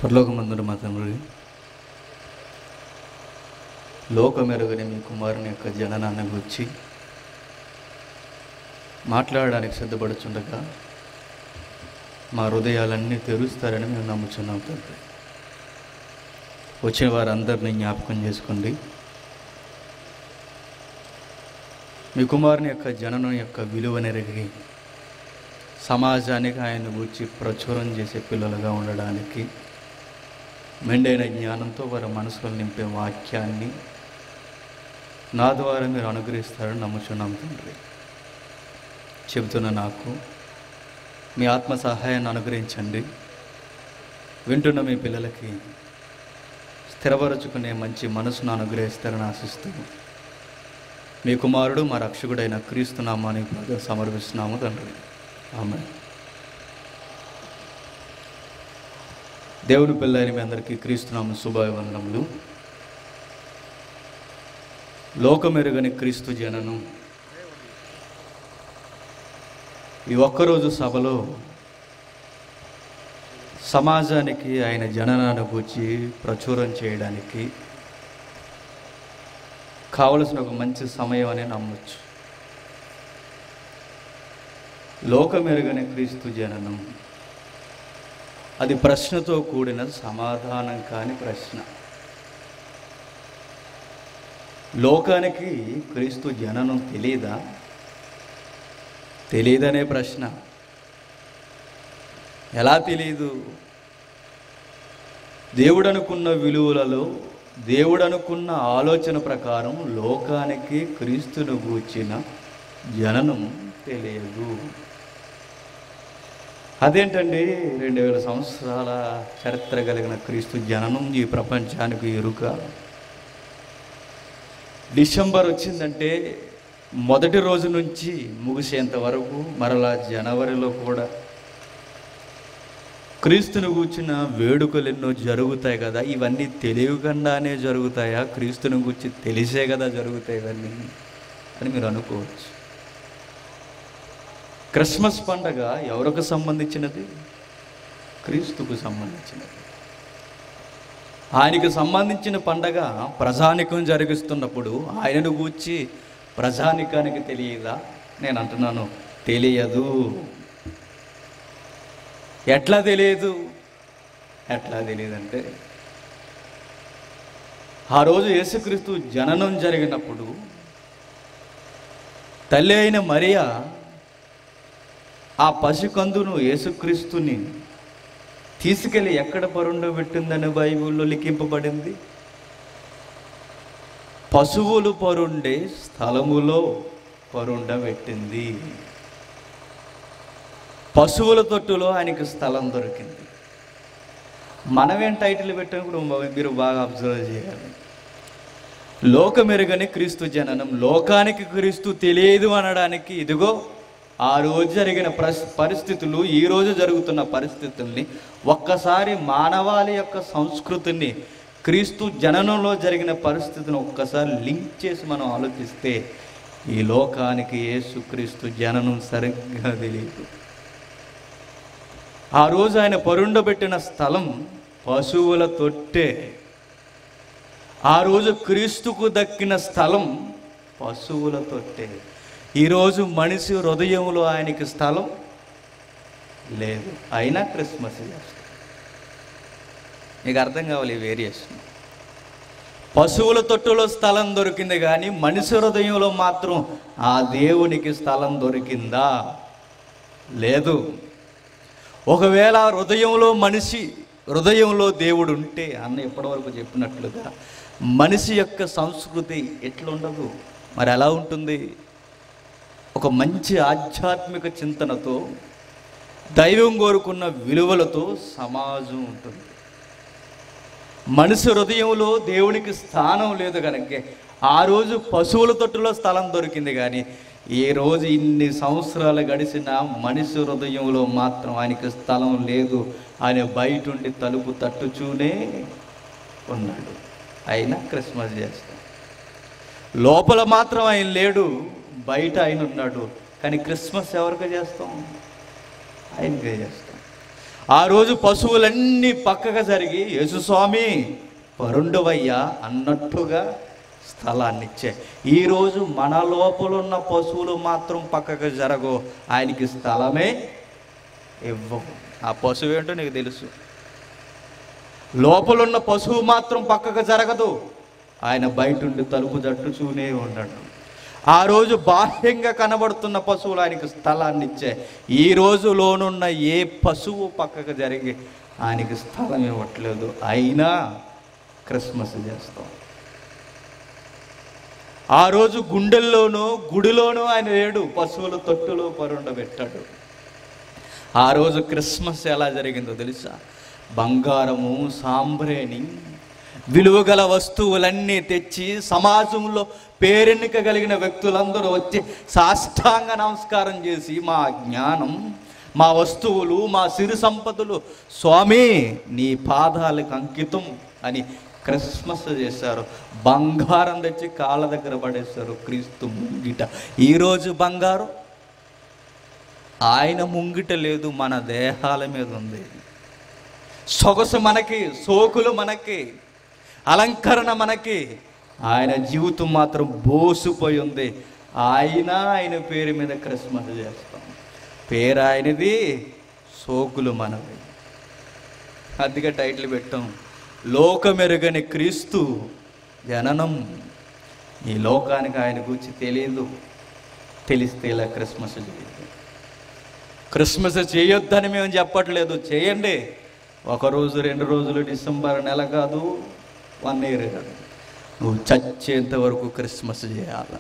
పరలోకమందున మా తండ్రి లోకమెరుగని మీ కుమారుని యొక్క జననాన్ని గురించి మాట్లాడడానికి సిద్ధపడుచుండగా మా హృదయాలన్నీ తెరుస్తారని మేము నమ్ముచున్నాం తండ్రి వచ్చిన వారందరినీ జ్ఞాపకం చేసుకోండి మీ కుమారుని యొక్క జననం యొక్క విలువనెరిగి సమాజానికి ఆయన గురించి ప్రచురం చేసే పిల్లలుగా ఉండడానికి మెండైన జ్ఞానంతో వారి మనసులో నింపే వాక్యాన్ని నా ద్వారా మీరు అనుగ్రహిస్తారని నమ్ముచున్నాం తండ్రి చెబుతున్న నాకు మీ ఆత్మ సహాయాన్ని అనుగ్రహించండి వింటున్న మీ పిల్లలకి స్థిరపరచుకునే మంచి మనసును అనుగ్రహిస్తారని ఆశిస్తూ మీ కుమారుడు మా రక్షకుడైన క్రీస్తు నామాన్ని ప్రార్థన సమర్పిస్తున్నాము తండ్రి ఆమె దేవుని పిల్లని మీ అందరికీ క్రీస్తునామ శుభాభివందనములు లోకమెరుగని క్రీస్తు జననం ఈ ఒక్కరోజు సభలో సమాజానికి ఆయన జననాన్ని గురించి ప్రచురం చేయడానికి కావలసిన ఒక మంచి సమయం అని నమ్మొచ్చు లోకమెరుగని క్రీస్తు జననం అది ప్రశ్నతో కూడిన సమాధానం కాని ప్రశ్న లోకానికి క్రీస్తు జననం తెలియదా తెలియదనే ప్రశ్న ఎలా తెలియదు దేవుడు అనుకున్న విలువలలో దేవుడు అనుకున్న ఆలోచన ప్రకారం లోకానికి క్రీస్తును గూర్చిన జననం తెలియదు అదేంటండి రెండు వేల సంవత్సరాల చరిత్ర కలిగిన క్రీస్తు జననం ఈ ప్రపంచానికి ఎరుక డిసెంబర్ వచ్చిందంటే మొదటి రోజు నుంచి ముగిసేంత వరకు మరలా జనవరిలో కూడా క్రీస్తుని కూర్చున్న వేడుకలు ఎన్నో జరుగుతాయి కదా ఇవన్నీ తెలియకుండానే జరుగుతాయా క్రీస్తుని గురించి తెలిసే కదా జరుగుతాయి ఇవన్నీ అని మీరు అనుకోవచ్చు క్రిస్మస్ పండగ ఎవరికి సంబంధించినది క్రీస్తుకు సంబంధించినది ఆయనకు సంబంధించిన పండగ ప్రజానికం జరిగిస్తున్నప్పుడు ఆయనను గూర్చి ప్రజానికానికి తెలియదా నేను అంటున్నాను తెలియదు ఎట్లా తెలియదు ఎట్లా తెలియదంటే ఆ రోజు యేసుక్రీస్తు జననం జరిగినప్పుడు తల్లి అయిన మరియా ఆ పసికందును యేసుక్రీస్తుని తీసుకెళ్ళి ఎక్కడ పరుండబెట్టిందని బైబిల్లో లిఖింపబడింది పశువులు పరుండే స్థలములో పరుండబెట్టింది పశువుల తొట్టులో ఆయనకి స్థలం దొరికింది మనమేం టైటిల్ పెట్టినప్పుడు మీరు బాగా అబ్జర్వ్ చేయాలి లోకమెరుగని క్రీస్తు జననం లోకానికి క్రీస్తు తెలియదు అనడానికి ఇదిగో ఆ రోజు జరిగిన ప్రస్ పరిస్థితులు ఈ రోజు జరుగుతున్న పరిస్థితుల్ని ఒక్కసారి మానవాళి యొక్క సంస్కృతిని క్రీస్తు జననంలో జరిగిన పరిస్థితిని ఒక్కసారి లింక్ చేసి మనం ఆలోచిస్తే ఈ లోకానికి యేసుక్రీస్తు జననం సరిగ్గా తెలియదు ఆ రోజు ఆయన పరుండబెట్టిన స్థలం పశువుల తొట్టే ఆ రోజు క్రీస్తుకు దక్కిన స్థలం పశువుల తొట్టే ఈరోజు మనిషి హృదయంలో ఆయనకి స్థలం లేదు అయినా క్రిస్మస్ చేస్తాం మీకు అర్థం కావాలి ఈ వేరియేషన్ పశువుల తొట్టులో స్థలం దొరికింది కానీ మనిషి హృదయంలో మాత్రం ఆ దేవునికి స్థలం దొరికిందా లేదు ఒకవేళ హృదయంలో మనిషి హృదయంలో దేవుడు ఉంటే అన్న ఇప్పటివరకు చెప్పినట్లుగా మనిషి యొక్క సంస్కృతి ఎట్లుండదు మరి ఎలా ఉంటుంది ఒక మంచి ఆధ్యాత్మిక చింతనతో దైవం కోరుకున్న విలువలతో సమాజం ఉంటుంది మనిషి హృదయంలో దేవునికి స్థానం లేదు కనుక ఆ రోజు పశువుల తొట్టులో స్థలం దొరికింది కానీ ఏ రోజు ఇన్ని సంవత్సరాలు గడిచిన మనిషి హృదయంలో మాత్రం ఆయనకి స్థలం లేదు ఆయన బయట ఉండి తలుపు తట్టుచూనే ఉన్నాడు అయినా క్రిస్మస్ చేస్తాం లోపల మాత్రం ఆయన లేడు బయట ఆయన ఉన్నాడు కానీ క్రిస్మస్ ఎవరికి చేస్తాం ఆయనకే చేస్తాం ఆ రోజు పశువులన్నీ పక్కగా జరిగి యేసుస్వామి పరుండవయ్యా అన్నట్టుగా స్థలాన్ని ఇచ్చే ఈరోజు మన లోపల ఉన్న పశువులు మాత్రం పక్కకు జరగవు ఆయనకి స్థలమే ఇవ్వవు ఆ పశువు ఏంటో నీకు తెలుసు లోపలున్న పశువు మాత్రం పక్కకు జరగదు ఆయన బయట ఉండి తలుపు జట్టుచూనే ఉన్నాడు ఆ రోజు బాహ్యంగా కనబడుతున్న పశువులు ఆయనకు స్థలాన్ని ఇచ్చే ఈ రోజులోనున్న ఏ పశువు పక్కకు జరిగి ఆయనకి స్థలం ఇవ్వట్లేదు అయినా క్రిస్మస్ చేస్తాం ఆ రోజు గుండెల్లోనూ గుడిలోనూ ఆయన లేడు పశువుల తొట్టులో పరుండబెట్టాడు ఆ రోజు క్రిస్మస్ ఎలా జరిగిందో తెలుసా బంగారము సాంబ్రేణి విలువగల వస్తువులన్నీ తెచ్చి సమాజంలో పేరెన్నిక కలిగిన వ్యక్తులందరూ వచ్చి సాష్టాంగ నమస్కారం చేసి మా జ్ఞానం మా వస్తువులు మా సిరి సంపదలు స్వామి నీ పాదాలకు అంకితం అని క్రిస్మస్ చేశారు బంగారం తెచ్చి కాళ్ళ దగ్గర పడేశారు క్రీస్తు ముంగిట ఈరోజు బంగారం ఆయన ముంగిట లేదు మన దేహాల మీద ఉంది సొగసు మనకి సోకులు మనకి అలంకరణ మనకి ఆయన జీవితం మాత్రం బోసిపోయి ఉంది ఆయన ఆయన పేరు మీద క్రిస్మస్ చేస్తాం పేరు ఆయనది సోకులు మనవి అందుకే టైటిల్ పెట్టాం లోకమెరుగని క్రీస్తు జననం ఈ లోకానికి ఆయన గురించి తెలియదు తెలిస్తే ఇలా క్రిస్మస్ చేయదు క్రిస్మస్ చేయొద్దని మేము చెప్పట్లేదు చేయండి ఒక రోజు రెండు రోజులు డిసెంబర్ నెల కాదు వన్ ఇయర్ కాదు నువ్వు చచ్చేంత వరకు క్రిస్మస్ చేయాల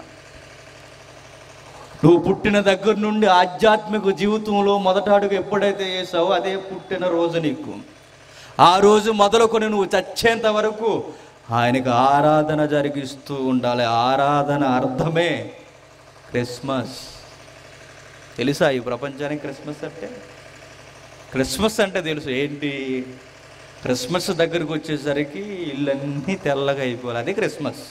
నువ్వు పుట్టిన దగ్గర నుండి ఆధ్యాత్మిక జీవితంలో మొదట అడుగు ఎప్పుడైతే చేసావో అదే పుట్టిన రోజు నీకు ఆ రోజు మొదలుకొని నువ్వు చచ్చేంత వరకు ఆయనకు ఆరాధన జరిగిస్తూ ఉండాలి ఆరాధన అర్థమే క్రిస్మస్ తెలుసా ఈ ప్రపంచానికి క్రిస్మస్ అంటే క్రిస్మస్ అంటే తెలుసు ఏంటి క్రిస్మస్ దగ్గరికి వచ్చేసరికి ఇల్లన్నీ తెల్లగా అయిపోవాలి అది క్రిస్మస్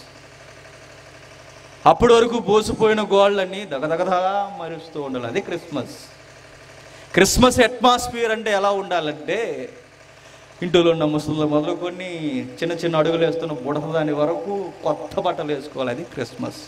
అప్పటి వరకు పోసిపోయిన గోళ్ళన్నీ దగదగదా మరుస్తూ ఉండాలి అది క్రిస్మస్ క్రిస్మస్ అట్మాస్ఫియర్ అంటే ఎలా ఉండాలంటే ఇంటిలో ఉన్న ముసలు మొదలుకొని చిన్న చిన్న అడుగులు వేస్తున్న బుడతదాని వరకు కొత్త బట్టలు వేసుకోవాలి అది క్రిస్మస్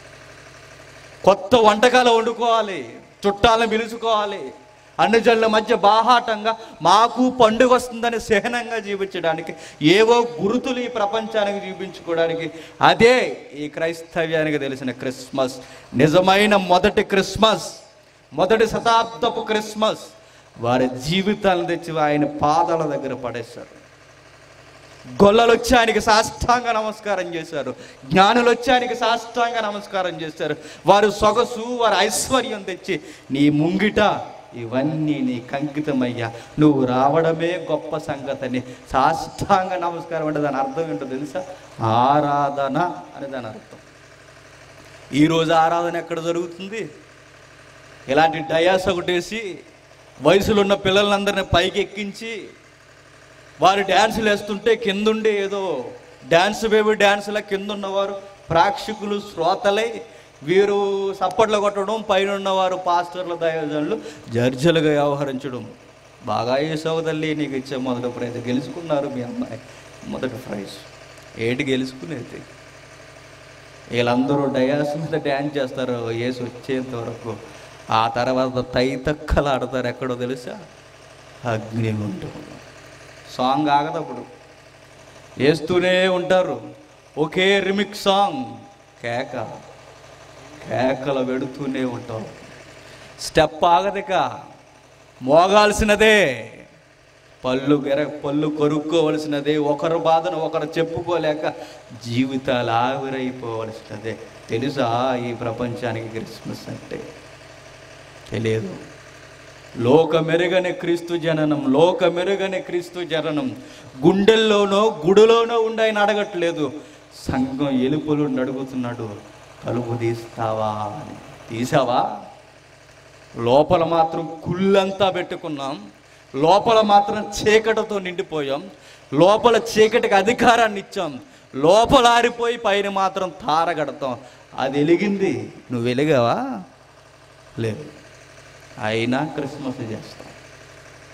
కొత్త వంటకాలు వండుకోవాలి చుట్టాలను పిలుచుకోవాలి అన్ని జనుల మధ్య బాహాటంగా మాకు పండుగ వస్తుందని సహనంగా జీవించడానికి ఏవో గురుతులు ఈ ప్రపంచానికి చూపించుకోవడానికి అదే ఈ క్రైస్తవ్యానికి తెలిసిన క్రిస్మస్ నిజమైన మొదటి క్రిస్మస్ మొదటి శతాబ్దపు క్రిస్మస్ వారి జీవితాలను తెచ్చి ఆయన పాదాల దగ్గర పడేశారు గొల్లలు వచ్చి ఆయనకి సాష్టాంగ నమస్కారం చేశారు జ్ఞానులు వచ్చి ఆయనకి సాష్టాంగ నమస్కారం చేశారు వారు సొగసు వారి ఐశ్వర్యం తెచ్చి నీ ముంగిట ఇవన్నీ నీ కంకితమయ్యా నువ్వు రావడమే గొప్ప సంగతని సాష్టాంగ నమస్కారం అంటే దాని అర్థం ఏంటో తెలుసా ఆరాధన అని దాని అర్థం ఈరోజు ఆరాధన ఎక్కడ జరుగుతుంది ఇలాంటి డయాస్ ఒకటేసి వయసులో ఉన్న పిల్లలందరినీ పైకి ఎక్కించి వారు డ్యాన్సులు వేస్తుంటే కిందుండి ఏదో డ్యాన్స్ బేబీ డ్యాన్స్ల కింద ఉన్నవారు ప్రేక్షకులు శ్రోతలై వీరు సప్పట్లు కొట్టడం పైన ఉన్నవారు పాస్టర్ల దయోజనులు జడ్జలుగా వ్యవహరించడం బాగా చేసావు తల్లి నీకు ఇచ్చే మొదటి ప్రైజ్ గెలుచుకున్నారు మీ అమ్మాయి మొదటి ప్రైజ్ ఏంటి గెలుచుకునేది వీళ్ళందరూ డయాస్ మీద డ్యాన్స్ చేస్తారు ఏసు వచ్చేంత వరకు ఆ తర్వాత తైతక్కలు ఆడతారు ఎక్కడో తెలుసా అగ్నిగుండం సాంగ్ ఆగదు అప్పుడు వేస్తూనే ఉంటారు ఒకే రిమిక్ సాంగ్ కేక కేకలు పెడుతూనే ఉంటాం స్టెప్ ఆగదిక మోగాల్సినదే పళ్ళు గెర పళ్ళు కొరుక్కోవలసినదే ఒకరు బాధను ఒకరు చెప్పుకోలేక జీవితాలు ఆవిరైపోవలసినదే తెలుసా ఈ ప్రపంచానికి క్రిస్మస్ అంటే తెలియదు లోకమెరుగని క్రీస్తు జననం లోకమెరుగని క్రీస్తు జననం గుండెల్లోనో గుడిలోనో ఉండి ఆయన అడగట్లేదు సంఘం ఎలుపులు అడుగుతున్నాడు కలుపు తీస్తావా అని తీసావా లోపల మాత్రం కుళ్ళంతా పెట్టుకున్నాం లోపల మాత్రం చీకటితో నిండిపోయాం లోపల చీకటికి అధికారాన్ని ఇచ్చాం లోపల ఆరిపోయి పైన మాత్రం తారగడతాం అది వెలిగింది నువ్వు వెలిగావా లేదు అయినా క్రిస్మస్ చేస్తాం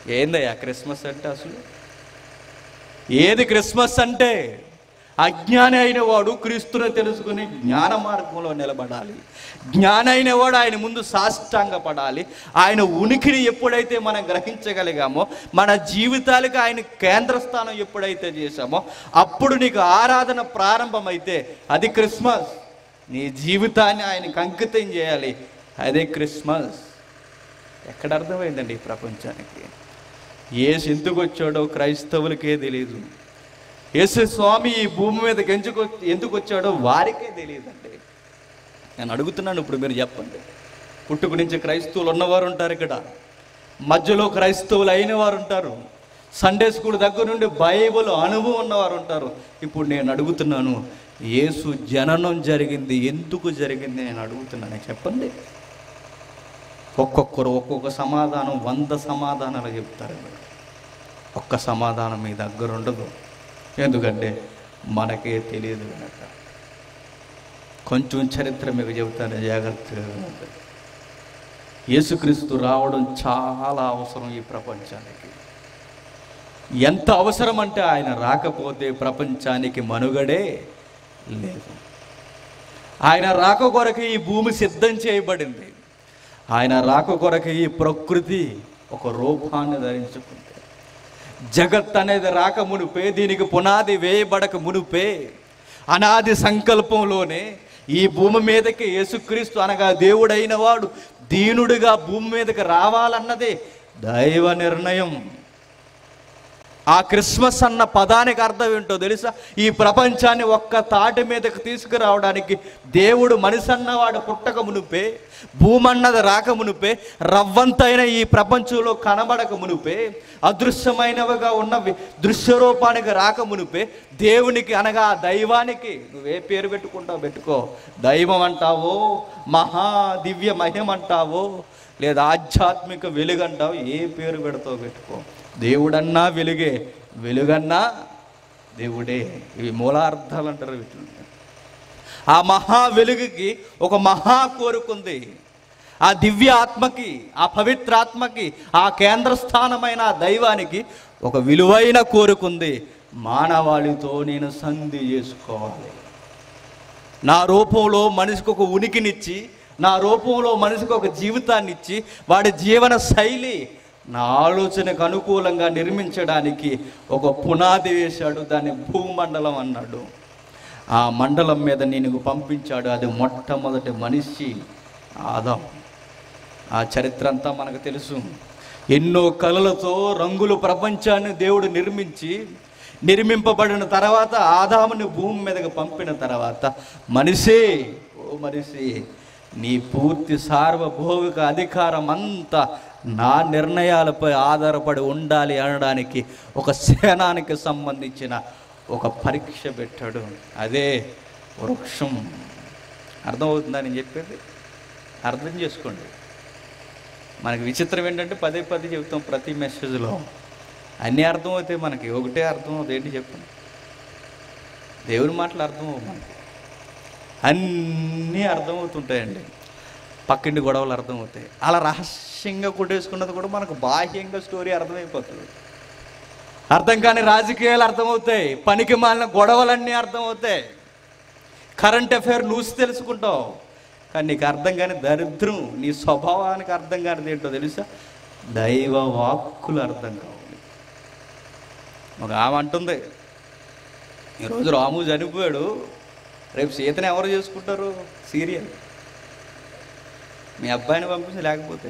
ఏందయ్యా క్రిస్మస్ అంటే అసలు ఏది క్రిస్మస్ అంటే అజ్ఞాని అయిన వాడు క్రీస్తుని తెలుసుకుని జ్ఞాన మార్గంలో నిలబడాలి జ్ఞాని అయిన వాడు ఆయన ముందు సాష్టాంగపడాలి ఆయన ఉనికిని ఎప్పుడైతే మనం గ్రహించగలిగామో మన జీవితాలకు ఆయన కేంద్ర స్థానం ఎప్పుడైతే చేశామో అప్పుడు నీకు ఆరాధన ప్రారంభమైతే అది క్రిస్మస్ నీ జీవితాన్ని ఆయనకు అంకితం చేయాలి అదే క్రిస్మస్ ఎక్కడ అర్థమైందండి ఈ ప్రపంచానికి ఏసు ఎందుకు వచ్చాడో క్రైస్తవులకే తెలియదు యేసు స్వామి ఈ భూమి మీదకి ఎంచుకు ఎందుకు వచ్చాడో వారికే తెలియదండి నేను అడుగుతున్నాను ఇప్పుడు మీరు చెప్పండి పుట్టుకు నుంచి క్రైస్తవులు ఉన్నవారు ఉంటారు ఇక్కడ మధ్యలో క్రైస్తవులు అయిన వారు ఉంటారు సండే స్కూల్ దగ్గర నుండి బైబిల్ అనుభవం ఉన్నవారు ఉంటారు ఇప్పుడు నేను అడుగుతున్నాను యేసు జననం జరిగింది ఎందుకు జరిగింది నేను అడుగుతున్నాను చెప్పండి ఒక్కొక్కరు ఒక్కొక్క సమాధానం వంద సమాధానాలు చెప్తారు ఒక్క సమాధానం మీ దగ్గర ఉండదు ఎందుకంటే మనకే తెలియదు కనుక కొంచెం చరిత్ర మీకు చెబుతాను జాగ్రత్తగా వినండి. యేసుక్రీస్తు రావడం చాలా అవసరం ఈ ప్రపంచానికి ఎంత అవసరం అంటే ఆయన రాకపోతే ప్రపంచానికి మనుగడే లేదు ఆయన రాక కొరకు ఈ భూమి సిద్ధం చేయబడింది ఆయన రాక కొరకు ఈ ప్రకృతి ఒక రూపాన్ని ధరించుకుంది జగత్ అనేది రాక మునుపే దీనికి పునాది వేయబడక మునుపే అనాది సంకల్పంలోనే ఈ భూమి మీదకి యేసుక్రీస్తు అనగా దేవుడైన వాడు దీనుడిగా భూమి మీదకి రావాలన్నదే దైవ నిర్ణయం ఆ క్రిస్మస్ అన్న పదానికి అర్థం ఏంటో తెలుసా ఈ ప్రపంచాన్ని ఒక్క తాటి మీదకి తీసుకురావడానికి దేవుడు మనిషి అన్నవాడు పుట్టక మునుపే భూమన్నది రాక మునుపే రవ్వంతైన ఈ ప్రపంచంలో కనబడక మునుపే అదృశ్యమైనవిగా ఉన్నవి దృశ్యరూపానికి రాక మునుపే దేవునికి అనగా ఆ దైవానికి నువ్వే పేరు పెట్టుకుంటావు పెట్టుకో దైవం అంటావో మహా దివ్య మహిమ అంటావో లేదా ఆధ్యాత్మిక వెలుగంటావు ఏ పేరు పెడతావు పెట్టుకో దేవుడన్నా వెలుగే వెలుగన్నా దేవుడే ఇవి మూలార్థాలు అంటారు వీటిని ఆ మహా వెలుగుకి ఒక మహా కోరుకుంది ఆ దివ్య ఆత్మకి ఆ పవిత్రాత్మకి ఆ కేంద్ర స్థానమైన ఆ దైవానికి ఒక విలువైన కోరుకుంది మానవాళితో నేను సంధి చేసుకోవాలి నా రూపంలో మనిషికి ఒక ఉనికినిచ్చి నా రూపంలో మనిషికి ఒక జీవితాన్ని ఇచ్చి వాడి జీవన శైలి నా ఆలోచనకు అనుకూలంగా నిర్మించడానికి ఒక పునాది వేశాడు దాన్ని భూమండలం అన్నాడు ఆ మండలం మీద నేను పంపించాడు అది మొట్టమొదటి మనిషి ఆదాం ఆ చరిత్ర అంతా మనకు తెలుసు ఎన్నో కళలతో రంగుల ప్రపంచాన్ని దేవుడు నిర్మించి నిర్మింపబడిన తర్వాత ఆదాముని భూమి మీదకి పంపిన తర్వాత మనిషే ఓ మనిషి నీ పూర్తి సార్వభౌమిక అధికారం అంతా నా నిర్ణయాలపై ఆధారపడి ఉండాలి అనడానికి ఒక సేనానికి సంబంధించిన ఒక పరీక్ష పెట్టాడు అదే వృక్షం అర్థమవుతుందా నేను చెప్పేది అర్థం చేసుకోండి మనకి విచిత్రం ఏంటంటే పదే పదే చెబుతాం ప్రతి మెసేజ్లో అన్నీ అర్థమవుతాయి మనకి ఒకటే అర్థం అవుతుంది ఏంటి చెప్పండి దేవుని మాటలు అర్థం అవ్వవు మనకి అన్నీ అర్థమవుతుంటాయండి పక్కింటి గొడవలు అర్థమవుతాయి అలా రహస్యంగా కొట్టేసుకున్నది కూడా మనకు బాహ్యంగా స్టోరీ అర్థమైపోతుంది అర్థం కాని రాజకీయాలు అర్థమవుతాయి పనికి మాలిన గొడవలన్నీ అర్థమవుతాయి కరెంట్ అఫైర్ న్యూస్ తెలుసుకుంటావు కానీ నీకు అర్థం కాని దరిద్రం నీ స్వభావానికి అర్థం కానిది ఏంటో తెలుసా దైవ వాక్కులు అర్థం కావు ఒక ఆమె అంటుంది ఈరోజు రాము చనిపోయాడు రేపు సీతని ఎవరు చేసుకుంటారు సీరియల్ మీ అబ్బాయిని పంపించి లేకపోతే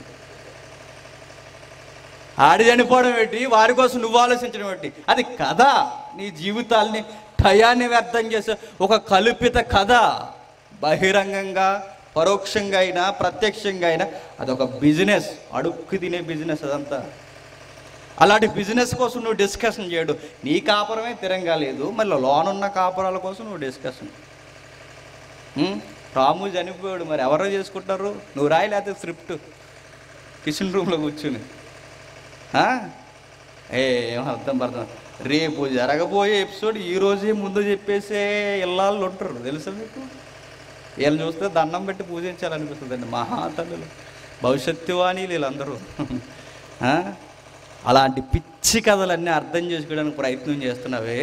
ఆడి చనిపోవడం ఏంటి వారి కోసం నువ్వు ఆలోచించడం ఏంటి అది కథ నీ జీవితాల్ని టయాన్ని వ్యర్థం చేసే ఒక కల్పిత కథ బహిరంగంగా పరోక్షంగా అయినా ప్రత్యక్షంగా అయినా అదొక బిజినెస్ అడుక్కు తినే బిజినెస్ అదంతా అలాంటి బిజినెస్ కోసం నువ్వు డిస్కషన్ చేయడు నీ కాపురమే తిరంగా లేదు మళ్ళీ లోనున్న కాపురాల కోసం నువ్వు డిస్కషన్ ఉం? రాము చనిపోయాడు మరి ఎవరో చేసుకుంటారు నువ్వు రాయి లేకపోతే స్క్రిప్ట్ కిచెన్ రూమ్లో కూర్చుని ఆ? ఏ ఏం అర్థం పర్థం రేపు జరగబోయే ఎపిసోడ్ ఈ రోజే ముందు చెప్పేసే ఇల్లాళ్ళు ఉంటారు తెలుసా మీకు వీళ్ళని చూస్తే దండం పెట్టి పూజించాలనిపిస్తుంది అండి మహాతల్లులు భవిష్యత్తు వాణి వీళ్ళందరూ ఆ? అలాంటి పిచ్చి కథలన్నీ అర్థం చేసుకోవడానికి ప్రయత్నం చేస్తున్నావే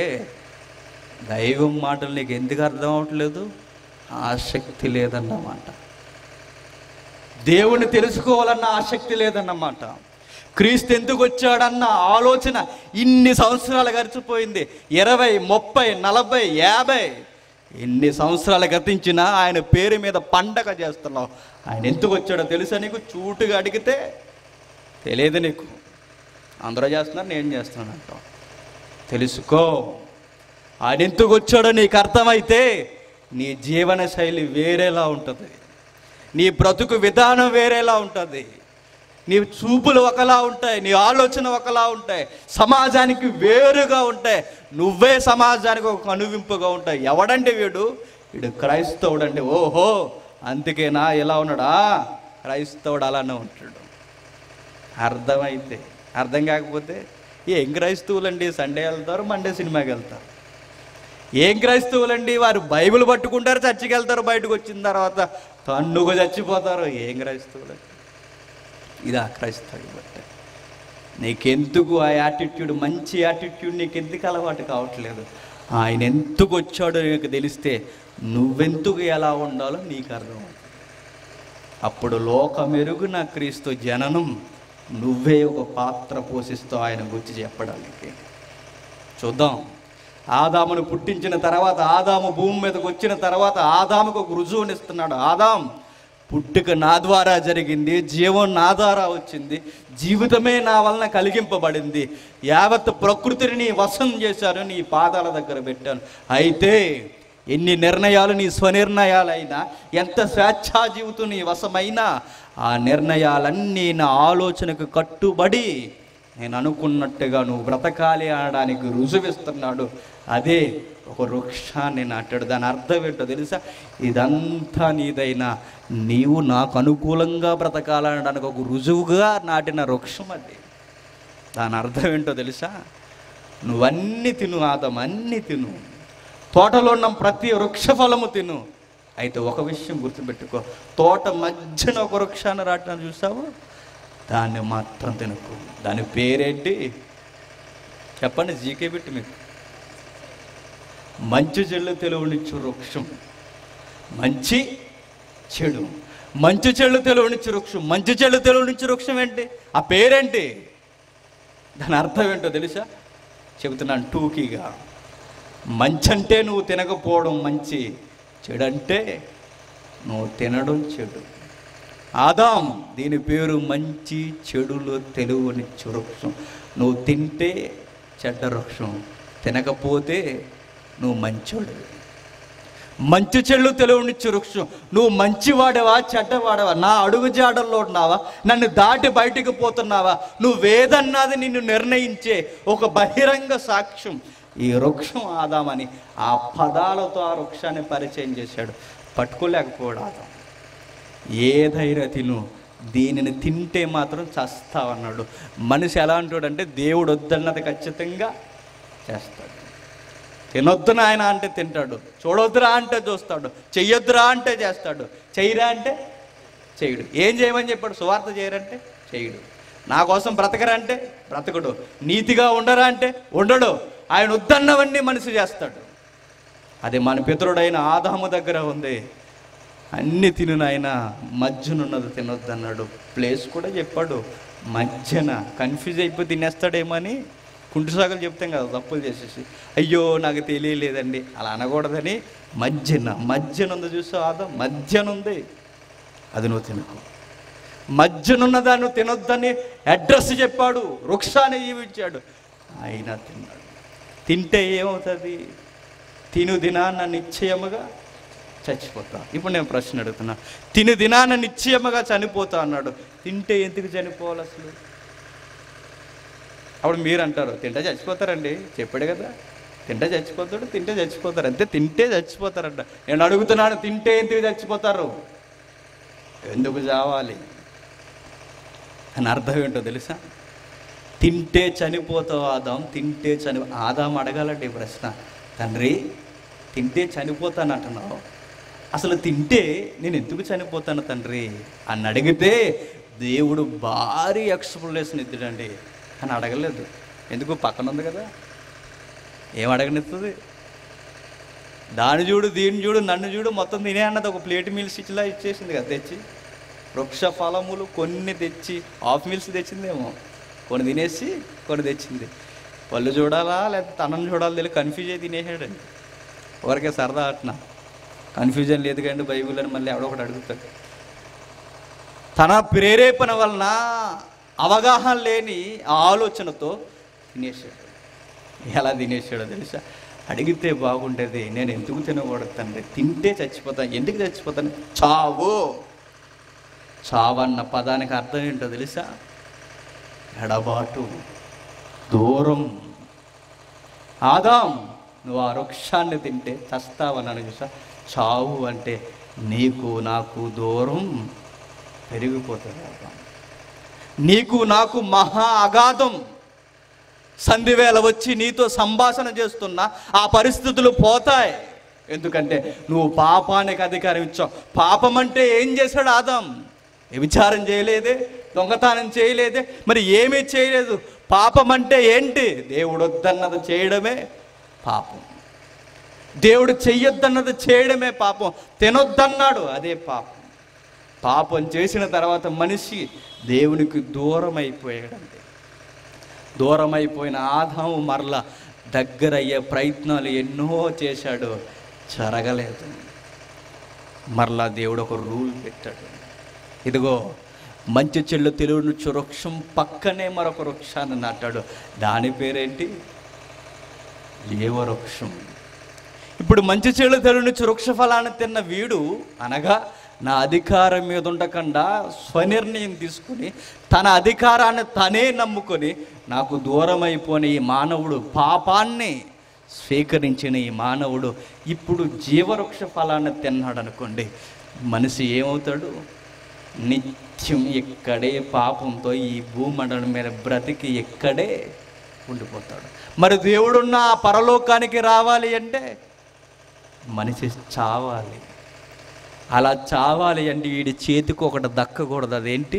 దైవం మాటలు నీకు ఎందుకు అర్థం అవట్లేదు ఆసక్తి లేదన్నమాట దేవుణ్ణి తెలుసుకోవాలన్న ఆసక్తి లేదన్నమాట క్రీస్తు ఎందుకు వచ్చాడన్న ఆలోచన ఇన్ని సంవత్సరాలు గడిచిపోయింది ఇరవై ముప్పై నలభై యాభై ఎన్ని సంవత్సరాలు గతించినా ఆయన పేరు మీద పండగ చేస్తున్నావు ఆయన ఎందుకు వచ్చాడో తెలుసా నీకు చూటుగా అడిగితే తెలియదు నీకు అందరూ చేస్తున్నారు నేను చేస్తున్నాను అంటావు తెలుసుకో ఆయన ఎందుకు వచ్చాడో నీకు అర్థమైతే నీ జీవన శైలి వేరేలా ఉంటుంది నీ బ్రతుకు విధానం వేరేలా ఉంటుంది నీ చూపులు ఒకలా ఉంటాయి నీ ఆలోచన ఒకలా ఉంటాయి సమాజానికి వేరుగా ఉంటాయి నువ్వే సమాజానికి ఒక కనువింపుగా ఉంటాయి ఎవడండి వీడు వీడు క్రైస్తవుడండి ఓహో అందుకేనా ఎలా ఉన్నాడా క్రైస్తవుడు అలానే ఉంటాడు అర్థమైతే అర్థం కాకపోతే ఏం క్రైస్తవులండి సండే వెళ్తారు మండే సినిమాకి వెళ్తారు ఏం క్రైస్తవులండి వారు బైబిల్ పట్టుకుంటారు చర్చికి వెళ్తారు బయటకు వచ్చిన తర్వాత తన్నుకు చచ్చిపోతారు ఏం క్రైస్తవులండి ఇది ఆ క్రైస్తవులు బట్టే నీకెందుకు ఆ యాటిట్యూడ్ మంచి యాటిట్యూడ్ నీకు ఎందుకు అలవాటు కావట్లేదు ఆయన ఎందుకు వచ్చాడో నీకు తెలిస్తే నువ్వెందుకు ఎలా ఉండాలో నీకు అర్థం అప్పుడు లోకమెరుగున క్రీస్తు జననం నువ్వే ఒక పాత్ర పోషిస్తావు ఆయన గురించి చెప్పడానికి చూద్దాం ఆదామును పుట్టించిన తర్వాత ఆదాము భూమి మీదకి వచ్చిన తర్వాత ఆదాముకు ఒక రుజువునిస్తున్నాడు ఆదాం పుట్టుక నా ద్వారా జరిగింది జీవం నా ద్వారా వచ్చింది జీవితమే నా వలన కలిగింపబడింది యావత్ ప్రకృతిని నీ వశం చేశాను నీ పాదాల దగ్గర పెట్టాను అయితే ఎన్ని నిర్ణయాలు నీ స్వనిర్ణయాలైనా ఎంత స్వేచ్ఛా జీవితం నీ వశమైనా ఆ నిర్ణయాలన్నీ నా ఆలోచనకు కట్టుబడి నేను అనుకున్నట్టుగా నువ్వు బ్రతకాలి అనడానికి రుజువిస్తున్నాడు అదే ఒక వృక్షాన్ని నాటాడు దాని అర్థం ఏంటో తెలుసా ఇదంతా నీదైనా నీవు నాకు అనుకూలంగా బ్రతకాలనడానికి ఒక రుజువుగా నాటిన వృక్షం అది దాని అర్థం ఏంటో తెలుసా నువ్వన్నీ తిను ఆదం అన్నీ తిను తోటలో ఉన్న ప్రతి వృక్ష ఫలము తిను అయితే ఒక విషయం గుర్తుపెట్టుకో తోట మధ్యన ఒక వృక్షాన్ని రాటం చూసావు దాన్ని మాత్రం తినకు దాని పేరేంటి చెప్పండి జీకే పెట్టి మీకు మంచి చెడు తెలుగునిచ్చు వృక్షం మంచి చెడు మంచి చెడు తెలుగునిచ్చు వృక్షం మంచి చెడు తెలుగునిచ్చు వృక్షం ఏంటి ఆ పేరేంటి దాని అర్థం ఏంటో తెలుసా చెబుతున్నాను టూకీగా మంచి అంటే నువ్వు తినకపోవడం మంచి చెడు అంటే నువ్వు తినడం చెడు ఆదాం దీని పేరు మంచి చెడులు తెలుగుని వృక్షం నువ్వు తింటే చెడ్డ వృక్షం తినకపోతే నువ్వు మంచోడు మంచి చెళ్ళు తెలుగునిచ్చు వృక్షం నువ్వు మంచివాడవా చెడ్డవాడవా నా అడుగు జాడల్లో ఉన్నావా నన్ను దాటి బయటికి పోతున్నావా నువ్వేదన్నది నిన్ను నిర్ణయించే ఒక బహిరంగ సాక్ష్యం ఈ వృక్షం ఆదామని ఆ పదాలతో ఆ వృక్షాన్ని పరిచయం చేశాడు పట్టుకోలేకపోయాడు ఆదాం ఏదైనా తిను దీనిని తింటే మాత్రం చస్తావన్నాడు మనిషి ఎలా అంటాడంటే దేవుడు వద్దన్నది ఖచ్చితంగా చేస్తాడు తినొద్దు నాయన అంటే తింటాడు చూడొద్దురా అంటే చూస్తాడు చెయ్యొద్దురా అంటే చేస్తాడు చెయ్యరా అంటే చేయడు ఏం చేయమని చెప్పాడు సువార్త చేయరంటే చేయడు నా కోసం బ్రతకరా అంటే బ్రతకడు నీతిగా ఉండరా అంటే ఉండడు ఆయన వద్దన్నవన్నీ మనిషి చేస్తాడు అది మన పితరుడైన ఆదాము దగ్గర ఉంది అన్ని తిను నాయన మధ్యనున్నది తినొద్దన్నాడు ప్లేస్ కూడా చెప్పాడు మధ్యన కన్ఫ్యూజ్ అయిపోయి తినేస్తాడేమని కుంటుసాగలు చెప్తాం కదా తప్పులు చేసేసి అయ్యో నాకు తెలియలేదండి అలా అనకూడదని మధ్యన మధ్యన ఉంది చూసా ఆదా మధ్యన ఉంది అది నువ్వు తినకు మధ్యనున్న దాన్ని తినొద్దని అడ్రస్ చెప్పాడు వృక్షాన్ని జీవించాడు అయినా తిన్నాడు తింటే ఏమవుతుంది తిను దినాన్న నిశ్చయముగా చచ్చిపోతా ఇప్పుడు నేను ప్రశ్న అడుగుతున్నా తిను దినాన నిశ్చయముగా చనిపోతా అన్నాడు తింటే ఎందుకు చనిపోవాలి అసలు అప్పుడు మీరు అంటారు తింటే చచ్చిపోతారండి చెప్పాడు కదా తింటే చచ్చిపోతాడు తింటే చచ్చిపోతారు అంతే తింటే చచ్చిపోతారంట నేను అడుగుతున్నాను తింటే ఎందుకు చచ్చిపోతారు ఎందుకు చావాలి అని అర్థం ఏంటో తెలుసా తింటే చనిపోతావు ఆదాం తింటే చని ఆదాం అడగాలండి ఈ ప్రశ్న తండ్రి తింటే చనిపోతాను అంటున్నావు అసలు తింటే నేను ఎందుకు చనిపోతాను తండ్రి అని అడిగితే దేవుడు భారీ ఎక్స్ప్లెనేషన్ ఇద్దాడండి అని అడగలేదు ఎందుకు పక్కన ఉంది కదా ఏం అడగనిస్తుంది దాని చూడు దీన్ని చూడు నన్ను చూడు మొత్తం తినే అన్నది ఒక ప్లేట్ మీల్స్ ఇచ్చిలా ఇచ్చేసింది కదా తెచ్చి వృక్ష ఫలములు కొన్ని తెచ్చి హాఫ్ మీల్స్ తెచ్చిందేమో కొన్ని తినేసి కొన్ని తెచ్చింది పళ్ళు చూడాలా లేకపోతే తనను చూడాలి తెలియదు కన్ఫ్యూజ్ అయి తినేసాడండి ఊరికే సరదా అట్నా కన్ఫ్యూజన్ లేదు కానీ బైబిల్ అని మళ్ళీ ఎవడో ఒకటి అడుగుతాడు తన ప్రేరేపణ వలన అవగాహన లేని ఆ ఆలోచనతో తినేసాడు ఎలా తినేసాడో తెలుసా అడిగితే బాగుండేది నేను ఎందుకు తినకూడదు తండ్రి తింటే చచ్చిపోతాను ఎందుకు చచ్చిపోతాను చావు చావన్న పదానికి అర్థం ఏంటో తెలుసా ఎడబాటు దూరం ఆదాం నువ్వు ఆ వృక్షాన్ని తింటే చస్తావన్నాను చూసా చావు అంటే నీకు నాకు దూరం పెరిగిపోతుంది ఆదాం నీకు నాకు మహా అగాధం సంధివేళ వచ్చి నీతో సంభాషణ చేస్తున్నా ఆ పరిస్థితులు పోతాయి ఎందుకంటే నువ్వు పాపానికి అధికారం ఇచ్చావు పాపం అంటే ఏం చేశాడు ఆదాం విచారం చేయలేదే దొంగతనం చేయలేదే మరి ఏమీ చేయలేదు పాపం అంటే ఏంటి దేవుడు వద్దన్నది చేయడమే పాపం దేవుడు చెయ్యొద్దన్నది చేయడమే పాపం తినొద్దన్నాడు అదే పాపం పాపం చేసిన తర్వాత మనిషి దేవునికి దూరం అయిపోయాడండి దూరం అయిపోయిన ఆదాము మరల దగ్గరయ్యే ప్రయత్నాలు ఎన్నో చేశాడు జరగలేదు మరలా దేవుడు ఒక రూల్ పెట్టాడు ఇదిగో మంచి చెళ్ళు తెలుగునుచ్చు వృక్షం పక్కనే మరొక వృక్షాన్ని నాటాడు దాని పేరేంటి జీవవృక్షం ఇప్పుడు మంచి చెడు తెలుగునుచ్చు వృక్ష ఫలాన్ని తిన్న వీడు అనగా నా అధికారం మీద ఉండకుండా స్వనిర్ణయం తీసుకుని తన అధికారాన్ని తనే నమ్ముకొని నాకు దూరం అయిపోయిన ఈ మానవుడు పాపాన్ని స్వీకరించిన ఈ మానవుడు ఇప్పుడు జీవవృక్ష ఫలాన్ని తిన్నాడు అనుకోండి మనిషి ఏమవుతాడు నిత్యం ఇక్కడే పాపంతో ఈ భూమండలం మీద బ్రతికి ఇక్కడే ఉండిపోతాడు మరి దేవుడున్న ఆ పరలోకానికి రావాలి అంటే మనిషి చావాలి అలా చావాలి అంటే వీడి చేతికి ఒకటి దక్కకూడదు అదేంటి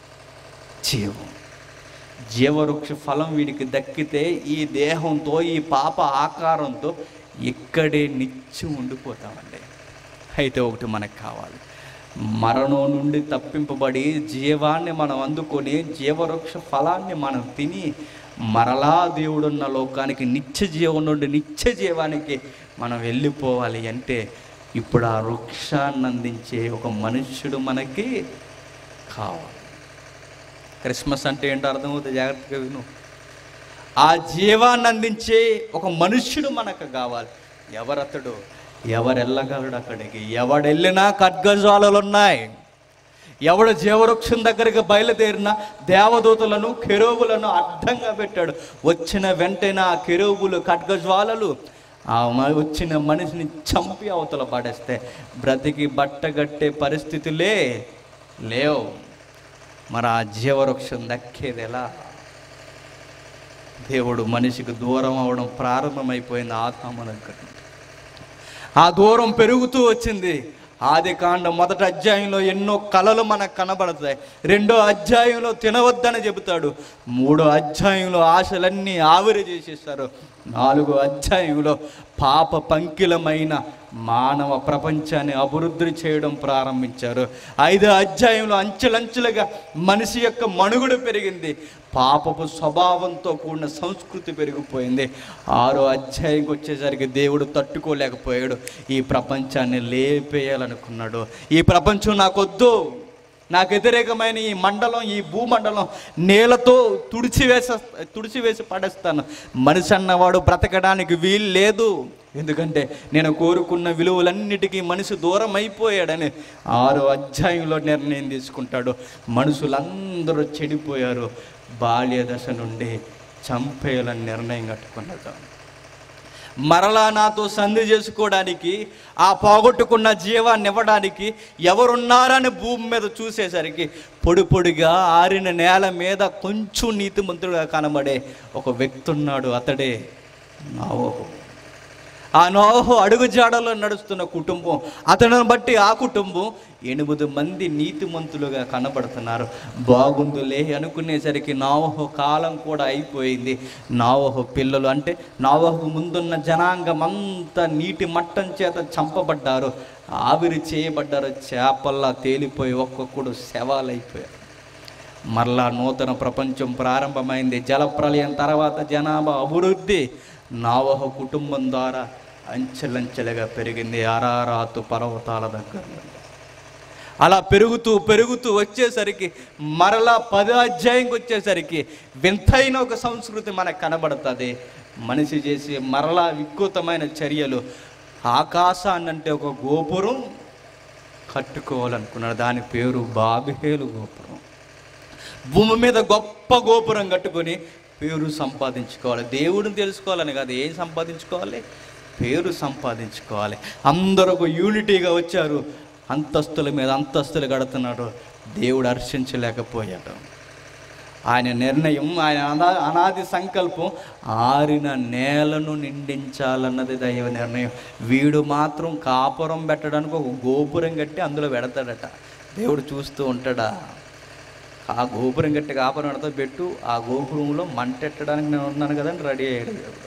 జీవం జీవవృక్ష ఫలం వీడికి దక్కితే ఈ దేహంతో ఈ పాప ఆకారంతో ఇక్కడే నిత్యం ఉండిపోతామండి అయితే ఒకటి మనకు కావాలి మరణం నుండి తప్పింపబడి జీవాన్ని మనం అందుకొని జీవవృక్ష ఫలాన్ని మనం తిని మరలా దేవుడున్న లోకానికి నిత్య జీవం నుండి నిత్య జీవానికి మనం వెళ్ళిపోవాలి అంటే ఇప్పుడు ఆ వృక్షాన్ని అందించే ఒక మనుష్యుడు మనకి కావాలి క్రిస్మస్ అంటే ఏంటో అర్థమవుతుంది జాగ్రత్తగా విను ఆ జీవాన్ని అందించే ఒక మనుష్యుడు మనకు కావాలి ఎవరతడు ఎవరెళ్ళగలడు అక్కడికి ఎవడెళ్ళినా ఖడ్గజ్వాలలు ఉన్నాయి ఎవడు జీవవృక్షం దగ్గరికి బయలుదేరిన దేవదూతలను కెరోబులను అడ్డంగా పెట్టాడు వచ్చిన వెంటనే ఆ కెరోబులు ఖడ్గజ్వాలలు ఆ మ- వచ్చిన మనిషిని చంపి అవతల పడేస్తే బ్రతికి బట్టగట్టే పరిస్థితులే లేవు మరి ఆ జీవవృక్షం దక్కేది ఎలా దేవుడు మనిషికి దూరం అవడం ప్రారంభమైపోయింది ఆదాము దగ్గర నుండి. ఆ దూరం పెరుగుతూ వచ్చింది ఆది కాండ మొదటి అధ్యాయంలో ఎన్నో కళలు మనకు కనబడతాయి రెండో అధ్యాయంలో తినవద్దని చెబుతాడు మూడో అధ్యాయంలో ఆశలన్నీ ఆవిరి చేసేస్తారు నాలుగో అధ్యాయంలో పాప పంకిలమైన మానవ ప్రపంచాన్ని అభివృద్ధి చేయడం ప్రారంభించారు ఐదో అధ్యాయంలో అంచెలంచెలుగా మనిషి యొక్క మనుగుడు పెరిగింది పాపపు స్వభావంతో కూడిన సంస్కృతి పెరిగిపోయింది ఆరో అధ్యాయంకి వచ్చేసరికి దేవుడు తట్టుకోలేకపోయాడు ఈ ప్రపంచాన్ని లేపేయాలనుకున్నాడు ఈ ప్రపంచం నాకొద్దు నాకు వ్యతిరేకమైన ఈ మండలం ఈ భూమండలం నేలతో తుడిచివేస తుడిచివేసి పడేస్తాను మనిషి అన్నవాడు బ్రతకడానికి వీలు లేదు ఎందుకంటే నేను కోరుకున్న విలువలన్నిటికీ మనిషి దూరం అయిపోయాడని ఆరో అధ్యాయంలో నిర్ణయం తీసుకుంటాడు మనుషులందరూ చెడిపోయారు బాల్య దశ నుండి చంపేయాలని నిర్ణయం కట్టుకున్నాడు మరలా నాతో సంధి చేసుకోవడానికి ఆ పోగొట్టుకున్న జీవాన్ని ఇవ్వడానికి ఎవరున్నారని భూమి మీద చూసేసరికి పొడి పొడిగా ఆరిన నేల మీద కొంచెం నీతిమంతుడుగా కనబడే ఒక వ్యక్తి ఉన్నాడు అతడే నావోహు ఆ నోహు అడుగు జాడలో నడుస్తున్న కుటుంబం అతను బట్టి ఆ కుటుంబం ఎనిమిది మంది నీతిమంతులుగా కనబడుతున్నారు బాగుందులే అనుకునేసరికి నావహు కాలం కూడా అయిపోయింది నావహు పిల్లలు అంటే నావహు ముందున్న జనాంగం అంతా నీటి మట్టం చేత చంపబడ్డారు ఆవిరి చేయబడ్డారు చేపల్లా తేలిపోయి ఒక్కొక్కడు శవాలైపోయారు మరలా నూతన ప్రపంచం ప్రారంభమైంది జలప్రలయం తర్వాత జనాభా అభివృద్ధి నావహ కుటుంబం ద్వారా అంచెలంచెలుగా పెరిగింది అరారాతు పర్వతాల దగ్గర నుండి. అలా పెరుగుతూ పెరుగుతూ వచ్చేసరికి మరలా పది అధ్యాయంకి వచ్చేసరికి వింతైన ఒక సంస్కృతి మనకు కనబడుతుంది మనిషి చేసే మరలా వికృతమైన చర్యలు ఆకాశాన్ని అంటే ఒక గోపురం కట్టుకోవాలనుకున్నాడు దాని పేరు బాబేలు గోపురం భూమి మీద గొప్ప గోపురం కట్టుకొని పేరు సంపాదించుకోవాలి దేవుడిని తెలుసుకోవాలని కాదు ఏం సంపాదించుకోవాలి పేరు సంపాదించుకోవాలి అందరూ ఒక యూనిటీగా వచ్చారు అంతస్తుల మీద అంతస్తులు కడుతున్నాడు దేవుడు హర్షించలేకపోయాడు ఆయన నిర్ణయం ఆయన అనా అనాది సంకల్పం ఆరిన నేలను నిండించాలన్నది దైవ నిర్ణయం వీడు మాత్రం కాపురం పెట్టడానికి ఒక గోపురం కట్టి అందులో పెడతాడట దేవుడు చూస్తూ ఉంటాడా ఆ గోపురం కట్టి కాపురం పెడతా పెట్టు ఆ గోపురంలో మంటెట్టడానికి నేను ఉన్నాను కదండి రెడీ అయ్యాడు దేవుడు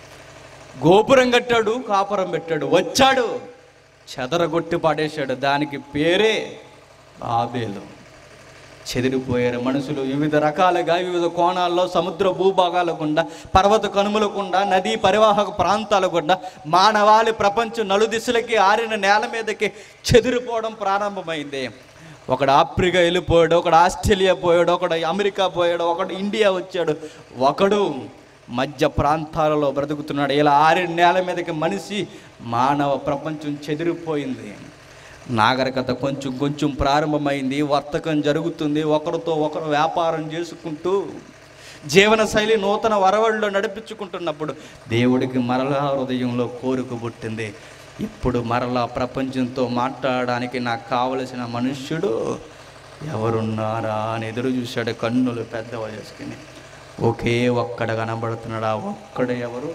గోపురం కట్టాడు కాపురం పెట్టాడు వచ్చాడు చెదరగొట్టి పడేశాడు దానికి పేరే బాబేలు చెదిరిపోయారు మనుషులు వివిధ రకాలుగా వివిధ కోణాల్లో సముద్ర భూభాగాల గుండా పర్వత కనుమల గుండా నదీ పరివాహక ప్రాంతాల గుండా మానవాళి ప్రపంచం నలుదిశలకి ఆరిన నేల మీదకి చెదిరిపోవడం ప్రారంభమైంది ఒకడు ఆఫ్రికా వెళ్ళిపోయాడు ఒకడు ఆస్ట్రేలియా పోయాడు ఒకడు అమెరికా పోయాడు ఒకడు ఇండియా వచ్చాడు ఒకడు మధ్య ప్రాంతాలలో బ్రతుకుతున్నాడు ఇలా ఆరిన నేల మీదకి మనిషి మానవ ప్రపంచం చెదిరిపోయింది నాగరికత కొంచెం కొంచెం ప్రారంభమైంది వర్తకం జరుగుతుంది ఒకరితో ఒకరు వ్యాపారం చేసుకుంటూ జీవన శైలి నూతన వరవడిలో నడిపించుకుంటున్నప్పుడు దేవుడికి మరలా హృదయంలో కోరిక పుట్టింది ఇప్పుడు మరలా ప్రపంచంతో మాట్లాడడానికి నాకు కావలసిన మనుష్యుడు ఎవరున్నారా అని ఎదురు చూశాడు కన్నులు పెద్దవ చేసుకుని ఒకే ఒక్కడ కనబడుతున్నాడు ఆ ఒక్కడు ఎవరు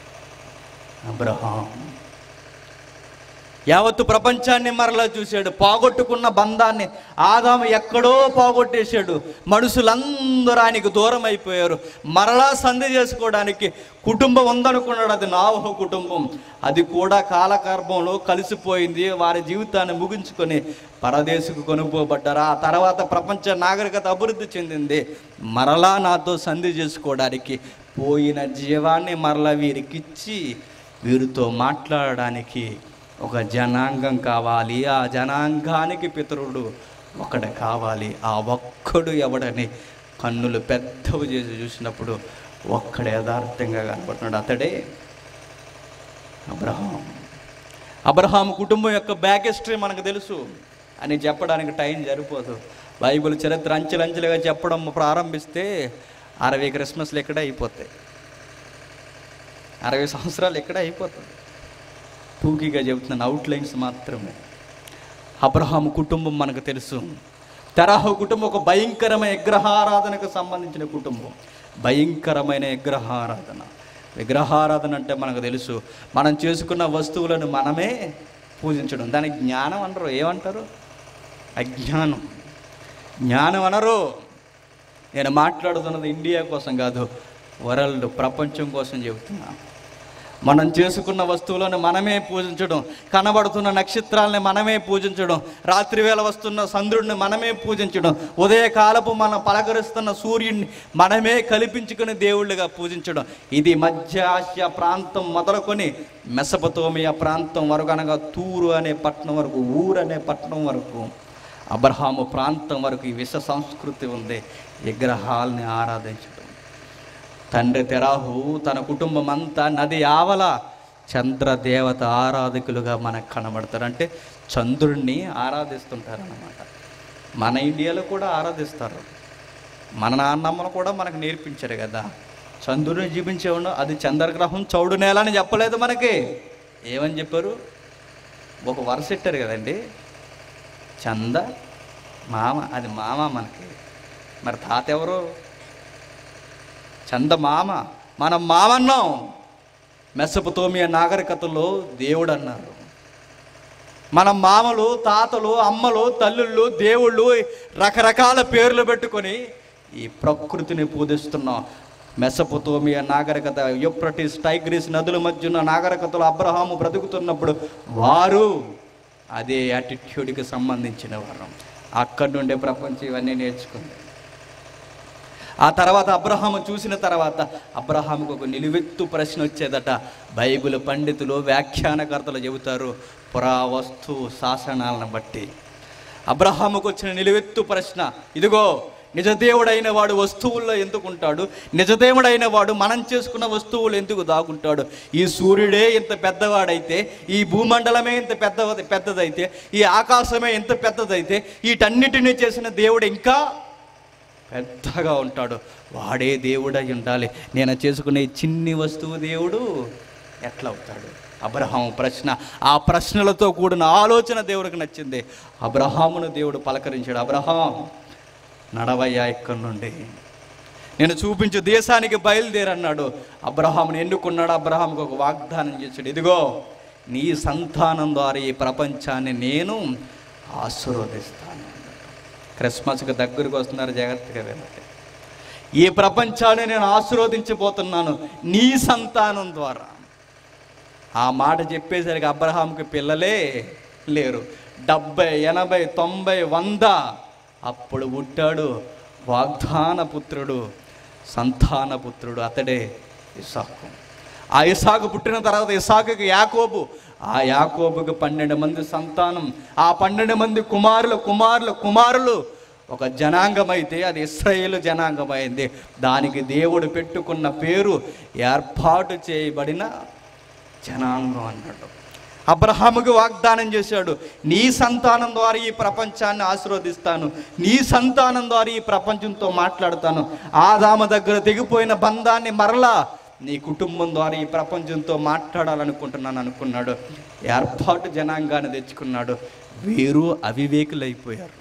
అబ్రహాం యావత్తు ప్రపంచాన్ని మరలా చూశాడు పోగొట్టుకున్న బంధాన్ని ఆదాము ఎక్కడో పోగొట్టేశాడు మనుషులందరూ ఆయనకు దూరం అయిపోయారు మరలా సంధి చేసుకోవడానికి కుటుంబం ఉందనుకున్నాడు అది నావహ కుటుంబం అది కూడా కాలగర్భంలో కలిసిపోయింది వారి జీవితాన్ని ముగించుకొని పరదేశకు కొనుక్కోబడ్డారు ఆ తర్వాత ప్రపంచ నాగరికత అభివృద్ధి చెందింది మరలా నాతో సంధి చేసుకోవడానికి పోయిన జీవాన్ని మరలా వీరికిచ్చి వీరితో మాట్లాడడానికి ఒక జనాంగం కావాలి ఆ జనాంగానికి పితరుడు ఒకడు కావాలి ఆ ఒక్కడు ఎవడని కన్నులు పెద్దవి చేసి చూసినప్పుడు ఒక్కడు యథార్థంగా కనపడుతున్నాడు అతడే అబ్రహాం అబ్రహాం కుటుంబం యొక్క బ్యాక్ హిస్టరీ మనకు తెలుసు అని చెప్పడానికి టైం సరిపోదు బైబిల్ చరిత్ర అంచెలంచెలుగా చెప్పడం ప్రారంభిస్తే అరవై క్రిస్మస్లు ఎక్కడే అయిపోతాయి అరవై సంవత్సరాలు ఎక్కడే అయిపోతుంది టూకీగా చెబుతున్నాను అవుట్లైన్స్ మాత్రమే అబ్రహాము కుటుంబం మనకు తెలుసు తెరాహు కుటుంబం ఒక భయంకరమైన విగ్రహారాధనకు సంబంధించిన కుటుంబం భయంకరమైన విగ్రహారాధన విగ్రహారాధన అంటే మనకు తెలుసు మనం చేసుకున్న వస్తువులను మనమే పూజించడం దానికి జ్ఞానం అనరు ఏమంటారు అజ్ఞానం జ్ఞానం అనరు నేను మాట్లాడుతున్నది ఇండియా కోసం కాదు వరల్డ్ ప్రపంచం కోసం చెబుతున్నాను మనం చేసుకున్న వస్తువులను మనమే పూజించడం కనబడుతున్న నక్షత్రాలని మనమే పూజించడం రాత్రి వేళ వస్తున్న చంద్రుడిని మనమే పూజించడం ఉదయకాలపు మనం పలకరిస్తున్న సూర్యుడిని మనమే కల్పించుకుని దేవుళ్ళుగా పూజించడం ఇది మధ్య ఆసియా ప్రాంతం మొదలుకొని మెసపతోమియా ప్రాంతం వరకు అనగా తూరు అనే పట్టణం వరకు ఊరు అనే పట్టణం వరకు అబ్రహాము ప్రాంతం వరకు ఈ విష సంస్కృతి ఉంది విగ్రహాల్ని ఆరాధించడం తండ్రి తెరాహు తన కుటుంబం అంతా నది ఆవల చంద్రదేవత ఆరాధకులుగా మనకు కనబడతారు అంటే చంద్రుడిని ఆరాధిస్తుంటారన్నమాట మన ఇండియాలో కూడా ఆరాధిస్తారు మన నాన్నమ్మను కూడా మనకు నేర్పించారు కదా చంద్రుడిని జీవించేవాడు అది చంద్రగ్రహం చౌడు నేల అని చెప్పలేదు మనకి ఏమని చెప్పారు ఒక వరుస ఇట్టారు కదండి చంద మామ అది మామ మనకి మరి తాత ఎవరు చందమామ మనం మామన్నాం మెసపతోమియా నాగరికతలో దేవుడు అన్నారు మన మామలు తాతలు అమ్మలు తల్లుళ్ళు దేవుళ్ళు రకరకాల పేర్లు పెట్టుకొని ఈ ప్రకృతిని పూజిస్తున్నాం మెసపతోమియా నాగరికత యుప్రటిస్ టైగ్రిస్ నదుల మధ్య ఉన్న నాగరికతలో అబ్రహాము బ్రతుకుతున్నప్పుడు వారు అదే యాటిట్యూడ్కి సంబంధించిన వారు అక్కడి నుండే ప్రపంచం ఇవన్నీ నేర్చుకుంది ఆ తర్వాత అబ్రహాము చూసిన తర్వాత అబ్రహాముకు ఒక నిలువెత్తు ప్రశ్న వచ్చేదట బైబిల్ పండితులు వ్యాఖ్యానకర్తలు చెబుతారు పురావస్తు శాసనాలను బట్టి అబ్రహాముకు వచ్చిన నిలువెత్తు ప్రశ్న ఇదిగో నిజదేవుడైన వాడు వస్తువుల్లో ఎందుకు ఉంటాడు నిజదేవుడైన వాడు మనం చేసుకున్న వస్తువులు ఎందుకు దాగుంటాడు ఈ సూర్యుడే ఇంత పెద్దవాడైతే ఈ భూమండలమే ఇంత పెద్ద పెద్దదైతే ఈ ఆకాశమే ఇంత పెద్దదైతే వీటన్నిటినీ చేసిన దేవుడు ఇంకా పెద్దగా ఉంటాడు వాడే దేవుడై ఉండాలి నేను చేసుకునే ఈ చిన్ని వస్తువు దేవుడు ఎట్లా అవుతాడు అబ్రహాము ప్రశ్న ఆ ప్రశ్నలతో కూడిన ఆలోచన దేవుడికి నచ్చింది అబ్రహామును దేవుడు పలకరించాడు అబ్రహాం నడవయ్యా ఇక్కడి నుండి నేను చూపించు దేశానికి బయలుదేరన్నాడు అబ్రహామును ఎన్నుకున్నాడు అబ్రహాంకు ఒక వాగ్దానం చేశాడు ఇదిగో నీ సంతానం ద్వారా ఈ ప్రపంచాన్ని నేను ఆశీర్వదిస్తాను క్రిస్మస్కి దగ్గరకు వస్తున్నారు జాగ్రత్తగా వెళ్ళండి ఈ ప్రపంచాన్ని నేను ఆశీర్వదించబోతున్నాను నీ సంతానం ద్వారా ఆ మాట చెప్పేసరికి అబ్రహాంకి పిల్లలే లేరు డెబ్బై ఎనభై తొంభై వంద అప్పుడు పుట్టాడు వాగ్దాన పుత్రుడు సంతాన పుత్రుడు అతడే ఇసాకు ఆ ఇసాకు పుట్టిన తర్వాత ఇసాకుకి యాకోబు ఆ యాకోబుకి పన్నెండు మంది సంతానం ఆ పన్నెండు మంది కుమారులు కుమారులు కుమారులు ఒక జనాంగం అయితే అది ఇస్రాయేల్ జనాంగం అయింది దానికి దేవుడు పెట్టుకున్న పేరు ఏర్పాటు చేయబడిన జనాంగం అన్నాడు అబ్రహాముకి వాగ్దానం చేశాడు నీ సంతానం ద్వారా ఈ ప్రపంచాన్ని ఆశీర్వదిస్తాను నీ సంతానం ద్వారా ఈ ప్రపంచంతో మాట్లాడతాను ఆదామ దగ్గర తెగిపోయిన బంధాన్ని మరలా నీ కుటుంబం ద్వారా ఈ ప్రపంచంతో మాట్లాడాలనుకుంటున్నాను అనుకున్నాడు ఏర్పాటు జనాంగాన్ని తెచ్చుకున్నాడు వీరు అవివేకులైపోయారు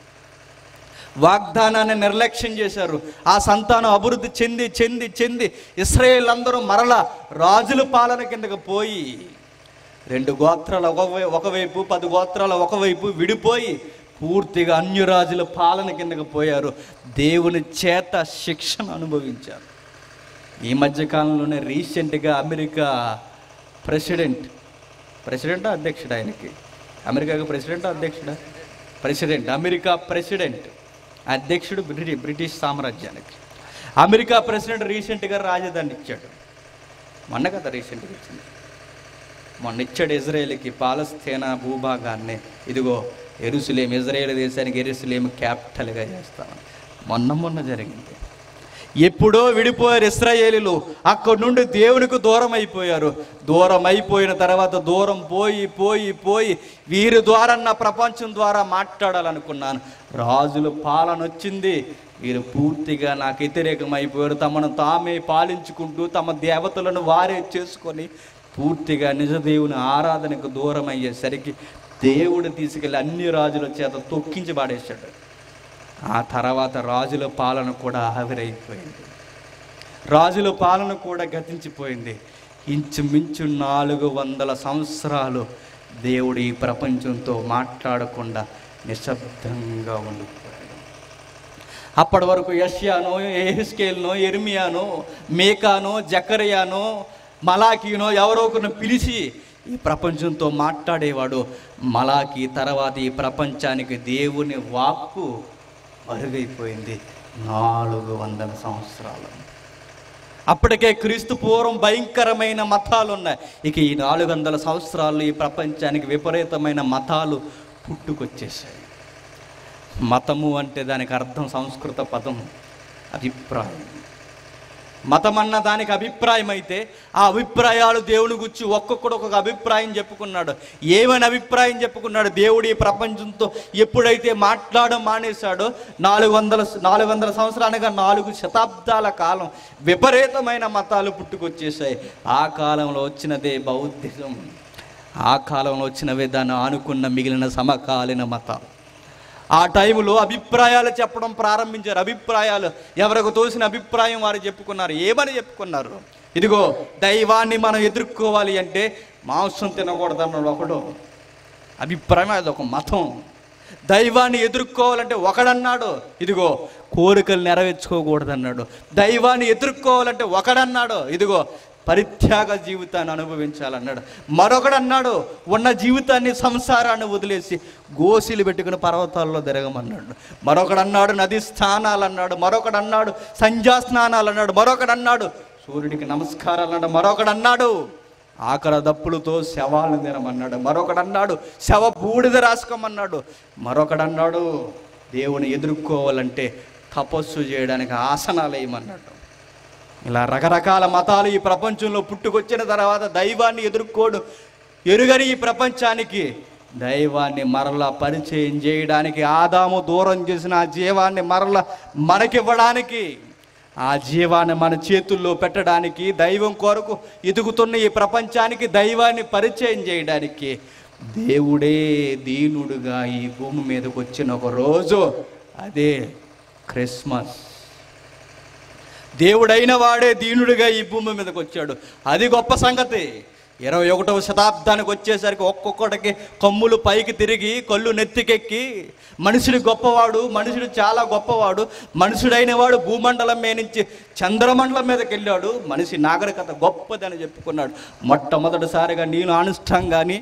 వాగ్దానాన్ని నిర్లక్ష్యం చేశారు ఆ సంతానం అభివృద్ధి చెంది చెంది చెంది ఇస్రాయేల్ అందరూ మరల రాజుల పాలన కిందకు పోయి రెండు గోత్రాలు ఒకవై ఒకవైపు పది గోత్రాలు ఒకవైపు విడిపోయి పూర్తిగా అన్యరాజుల పాలన కిందకు పోయారు దేవుని చేత శిక్షణ అనుభవించారు ఈ మధ్య కాలంలోనే రీసెంట్గా అమెరికా ప్రెసిడెంట్ ప్రెసిడెంటా అధ్యక్షుడు ఆయనకి అమెరికాకు ప్రెసిడెంటా అధ్యక్షుడా ప్రెసిడెంట్ అమెరికా ప్రెసిడెంట్ అధ్యక్షుడు బ్రిటి బ్రిటిష్ సామ్రాజ్యానికి అమెరికా ప్రెసిడెంట్ రీసెంట్గా రాజధాని ఇచ్చాడు మొన్న కదా రీసెంట్గా ఇచ్చింది మొన్న ఇచ్చాడు ఇజ్రాయేల్కి పాలస్తీనా భూభాగాన్ని ఇదిగో ఎరుసలేం ఇజ్రాయేల్ దేశానికి ఎరుసలేం క్యాపిటల్గా చేస్తాను మొన్న మొన్న జరిగింది ఎప్పుడో విడిపోయారు ఇస్రాయేలీలు అక్కడి నుండి దేవునికి దూరం అయిపోయారు దూరం అయిపోయిన తర్వాత దూరం పోయి పోయి పోయి వీరి ద్వారా నా ప్రపంచం ద్వారా మాట్లాడాలనుకున్నాను రాజుల పాలన వచ్చింది వీరు పూర్తిగా నాకు వ్యతిరేకం అయిపోయారు తమను తామే పాలించుకుంటూ తమ దేవతలను వారే చేసుకొని పూర్తిగా నిజ దేవుని ఆరాధనకు దూరం అయ్యేసరికి దేవుడు తీసుకెళ్ళి అన్ని రాజుల చేత తొక్కించి పాడేశాడు ఆ తర్వాత రాజుల పాలన కూడా ఆవిరైపోయింది రాజుల పాలన కూడా గతించిపోయింది ఇంచుమించు నాలుగు వందల సంవత్సరాలు దేవుడు ఈ ప్రపంచంతో మాట్లాడకుండా నిశ్శబ్దంగా ఉండిపోయాడు అప్పటి వరకు యష్యానో ఏహెస్కేల్నో ఎర్మియానో మేకానో జకరియానో మలాకీనో ఎవరో ఒకరిని పిలిచి ఈ ప్రపంచంతో మాట్లాడేవాడు మలాకి తర్వాత ఈ ప్రపంచానికి దేవుని వాక్కు మరుగైపోయింది నాలుగు వందల సంవత్సరాలు అప్పటికే క్రీస్తు పూర్వం భయంకరమైన మతాలు ఉన్నాయి ఇక ఈ నాలుగు వందల సంవత్సరాలు ఈ ప్రపంచానికి విపరీతమైన మతాలు పుట్టుకొచ్చేసాయి మతము అంటే దానికి అర్థం సంస్కృత పదం అభిప్రాయం మతం అన్న దానికి అభిప్రాయం అయితే ఆ అభిప్రాయాలు దేవుని గురించి ఒక్కొక్కడు ఒక్కొక్క అభిప్రాయం చెప్పుకున్నాడు ఏమని అభిప్రాయం చెప్పుకున్నాడు దేవుడు ఈ ప్రపంచంతో ఎప్పుడైతే మాట్లాడడం మానేశాడో నాలుగు వందల నాలుగు వందల సంవత్సరాలుగా నాలుగు శతాబ్దాల కాలం విపరీతమైన మతాలు పుట్టుకొచ్చేసాయి ఆ కాలంలో వచ్చినదే బౌద్ధిజం ఆ కాలంలో వచ్చినవే దాన్ని ఆనుకున్న మిగిలిన సమకాలీన మతాలు ఆ టైంలో అభిప్రాయాలు చెప్పడం ప్రారంభించారు అభిప్రాయాలు ఎవరికి తోసిన అభిప్రాయం వారు చెప్పుకున్నారు ఏమని చెప్పుకున్నారు ఇదిగో దైవాన్ని మనం ఎదుర్కోవాలి అంటే మాంసం తినకూడదన్నాడు ఒకడు అభిప్రాయం అది ఒక మతం దైవాన్ని ఎదుర్కోవాలంటే ఒకడన్నాడు ఇదిగో కోరికలు నెరవేర్చుకోకూడదన్నాడు దైవాన్ని ఎదుర్కోవాలంటే ఒకడన్నాడు ఇదిగో పరిత్యాగ జీవితాన్ని అనుభవించాలన్నాడు మరొకడన్నాడు ఉన్న జీవితాన్ని సంసారాన్ని వదిలేసి గోసిలు పెట్టుకుని పర్వతాల్లో తిరగమన్నాడు మరొకడన్నాడు నది స్నానాలు అన్నాడు మరొకడన్నాడు సంధ్యా స్నానాలు అన్నాడు మరొకడన్నాడు సూర్యుడికి నమస్కారాలు అన్నాడు మరొకడన్నాడు ఆకల దప్పులతో శవాలను తినమన్నాడు మరొకడన్నాడు శవ బూడిద రాసుకోమన్నాడు మరొకడన్నాడు దేవుని ఎదుర్కోవాలంటే తపస్సు చేయడానికి ఆసనాలు వేయమన్నాడు ఇలా రకరకాల మతాలు ఈ ప్రపంచంలో పుట్టుకొచ్చిన తర్వాత దైవాన్ని ఎదుర్కోడు ఎరుగని ఈ ప్రపంచానికి దైవాన్ని మరలా పరిచయం చేయడానికి ఆదాము దూరం చేసిన ఆ జీవాన్ని మరలా మనకివ్వడానికి ఆ జీవాన్ని మన చేతుల్లో పెట్టడానికి దైవం కొరకు ఎదుగుతున్న ఈ ప్రపంచానికి దైవాన్ని పరిచయం చేయడానికి దేవుడే దీనుడుగా ఈ భూమి మీదకి వచ్చిన ఒక రోజు అదే క్రిస్మస్ దేవుడైన వాడే దీనుడిగా ఈ భూమి మీదకి వచ్చాడు అది గొప్ప సంగతి ఇరవై ఒకటవ శతాబ్దానికి వచ్చేసరికి ఒక్కొక్కడికి కొమ్ములు పైకి తిరిగి కళ్ళు నెత్తికెక్కి మనుషుడు గొప్పవాడు మనుషుడు చాలా గొప్పవాడు మనుషుడైన వాడు భూమండలం మీద నుంచి చంద్రమండలం మీదకి వెళ్ళాడు మనిషి నాగరికత గొప్పదని చెప్పుకున్నాడు మొట్టమొదటిసారిగా నేను ఆనుష్ఠం కానీ